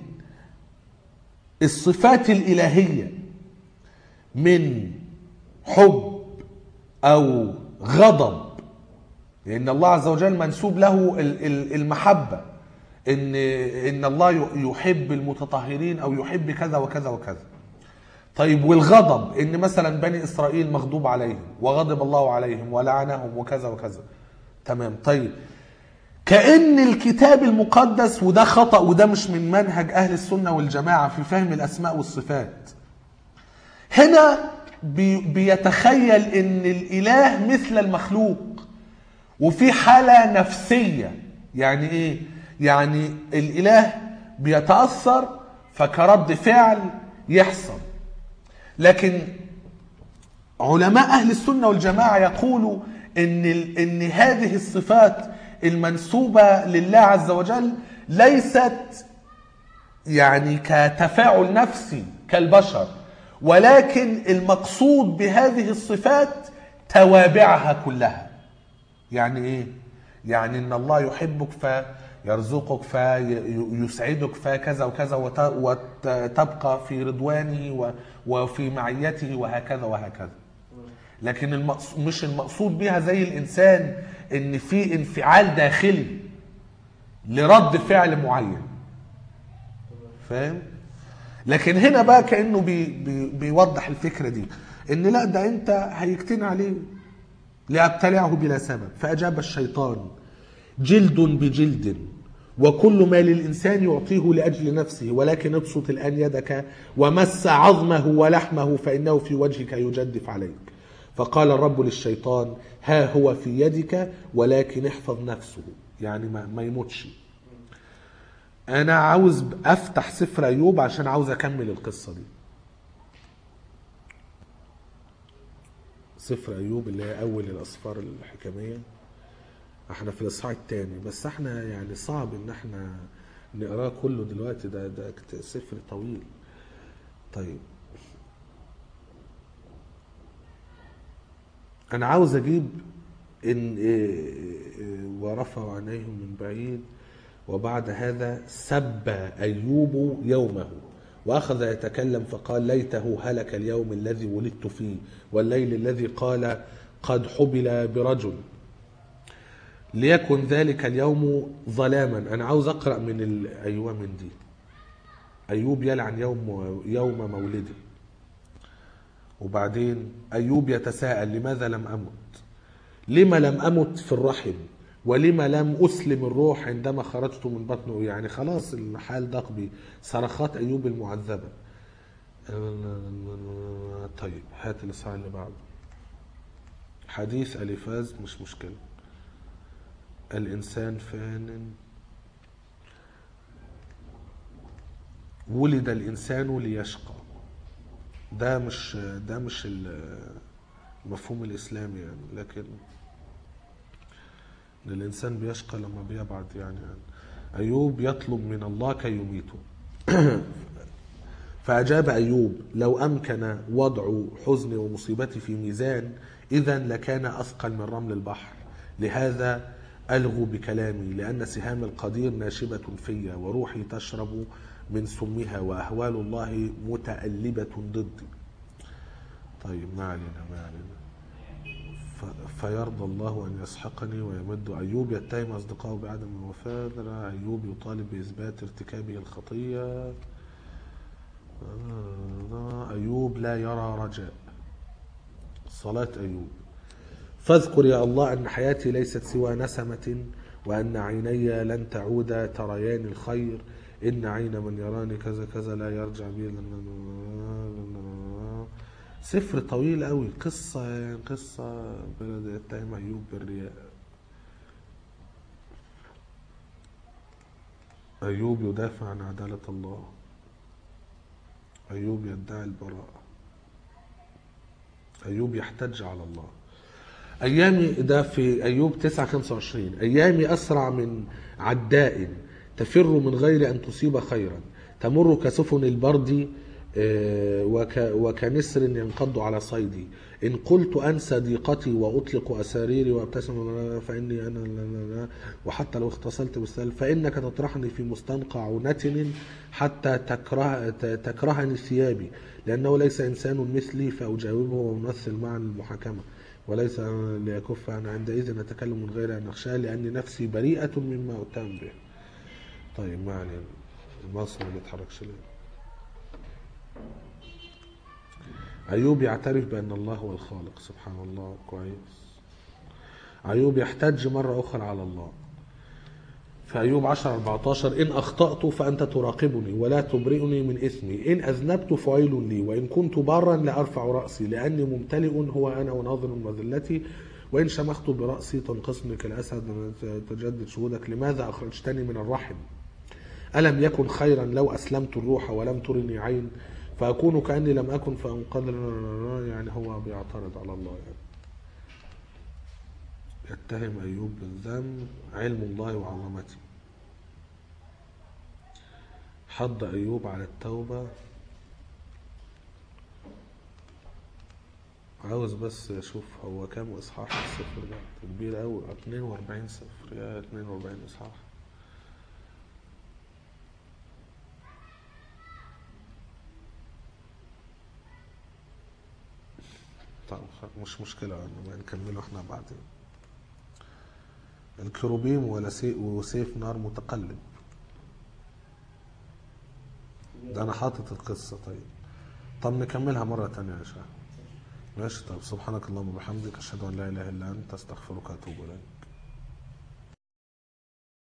Speaker 1: الصفات الإلهية من حب او غضب لان الله عز وجل منسوب له ال- ال- المحبه ان ان الله ي- يحب المتطهرين او يحب كذا وكذا وكذا طيب والغضب ان مثلا بني اسرائيل مغضوب عليهم وغضب الله عليهم ولعنهم وكذا وكذا تمام طيب كأن الكتاب المقدس وده خطأ وده مش من منهج أهل السنة والجماعة في فهم الأسماء والصفات هنا بي بيتخيل ان الاله مثل المخلوق وفي حالة نفسية يعني ايه يعني الاله بيتأثر فكرد فعل يحصل لكن علماء اهل السنة والجماعة يقولوا ان ال- ان هذه الصفات المنسوبة لله عز وجل ليست يعني كتفاعل نفسي كالبشر ولكن المقصود بهذه الصفات توابعها كلها يعني ايه يعني ان الله يحبك فيرزقك فيسعدك فكذا وكذا وت- وتبقى في رضوانه و- وفي معيته وهكذا وهكذا لكن المقص... مش المقصود بها زي الانسان ان في انفعال داخلي لرد فعل معين فاهم لكن هنا بقى كانه بي بي بيوضح الفكره دي ان لا ده انت هيجتني عليه لابتلعه بلا سبب فاجاب الشيطان جلد بجلد وكل ما للانسان يعطيه لاجل نفسه ولكن ابسط الان يدك ومس عظمه ولحمه فانه في وجهك يجدف عليك فقال الرب للشيطان ها هو في يدك ولكن احفظ نفسه يعني ما, ما يموتش انا عاوز افتح سفر ايوب عشان عاوز اكمل القصه دي سفر ايوب اللي هي اول الاسفار الحكميه احنا في الاصحاح الثاني بس احنا يعني صعب ان احنا نقراه كله دلوقتي ده ده كت- سفر طويل طيب انا عاوز اجيب ان إيه- إيه- ورفعوا عينيهم من بعيد وبعد هذا سب ايوب يومه واخذ يتكلم فقال ليته هلك اليوم الذي ولدت فيه والليل الذي قال قد حبل برجل ليكن ذلك اليوم ظلاما انا عاوز اقرا من ال... ايوه من دي ايوب يلعن يوم يوم مولده وبعدين ايوب يتساءل لماذا لم امت لما لم امت في الرحم ولما لم اسلم الروح عندما خرجت من بطنه يعني خلاص الحال ضاق بي صرخات ايوب المعذبه طيب هات الاصحاح اللي بعده حديث اليفاز مش مشكله الانسان فان ولد الانسان ليشقى ده مش ده مش ال- المفهوم الاسلامي يعني لكن ان الانسان بيشقى لما بيبعد يعني, يعني ايوب يطلب من الله كي يميته فاجاب ايوب لو امكن وضع حزني ومصيبتي في ميزان اذا لكان اثقل من رمل البحر لهذا الغوا بكلامي لان سهام القدير ناشبه في وروحي تشرب من سمها واهوال الله متالبه ضدي طيب ما علينا ما علينا ف- فيرضى الله أن يسحقني ويمد أيوب يتهم أصدقائه بعدم الوفاة ترى أيوب يطالب بإثبات ارتكابه الخطية آه، أيوب لا يرى رجاء صلاة أيوب فاذكر يا الله أن حياتي ليست سوى نسمة وأن عيني لن تعود تريان الخير إن عين من يراني كذا كذا لا يرجع بي سفر طويل قوي قصة يعني قصة بلد يتهم أيوب بالرياء أيوب يدافع عن عدالة الله أيوب يدعي البراءة أيوب يحتج على الله أيامي ده في أيوب 9 25 أيامي أسرع من عداء تفر من غير أن تصيب خيرا تمر كسفن البرد آه، وك وكنسر ينقض على صيدي إن قلت أنسى ضيقتي وأطلق أساريري وأبتسم فإني أنا لا لا لا وحتى لو اغتسلت بالسهل فإنك تطرحني في مستنقع نتن حتى تكره تكرهني ثيابي لأنه ليس إنسان مثلي فأجاوبه وأمثل معا المحاكمة وليس ليكف أنا عندئذ أتكلم من غير أن أخشى لأني نفسي بريئة مما أتهم به طيب ما علينا المصر ما بيتحركش ليه أيوب يعترف بأن الله هو الخالق سبحان الله كويس أيوب يحتج مرة أخرى على الله في أيوب 10 14 إن أخطأت فأنت تراقبني ولا تبرئني من إثمي إن أذنبت فويل لي وإن كنت بارا لأرفع رأسي لأني ممتلئ هو أنا وناظر مذلتي وإن شمخت برأسي تنقصني كالأسد تجدد شهودك لماذا أخرجتني من الرحم ألم يكن خيرا لو أسلمت الروح ولم ترني عين فأكون كأني لم أكن فأنقذ يعني هو بيعترض على الله يعني يتهم أيوب بالذنب علم الله وعظمته حض أيوب على التوبة عاوز بس أشوف هو كام إصحاح السفر ده كبير أوي 42 سفر يا 42 إصحاح طب خ- مش مشكلة نبقى نكمله احنا بعدين الكروبيم ولا سي- وسيف نار متقلب ده انا حاطط القصة طيب طب نكملها مرة تانية يا شيخ ماشي طب سبحانك اللهم وبحمدك اشهد ان لا اله الا انت استغفرك واتوب اليك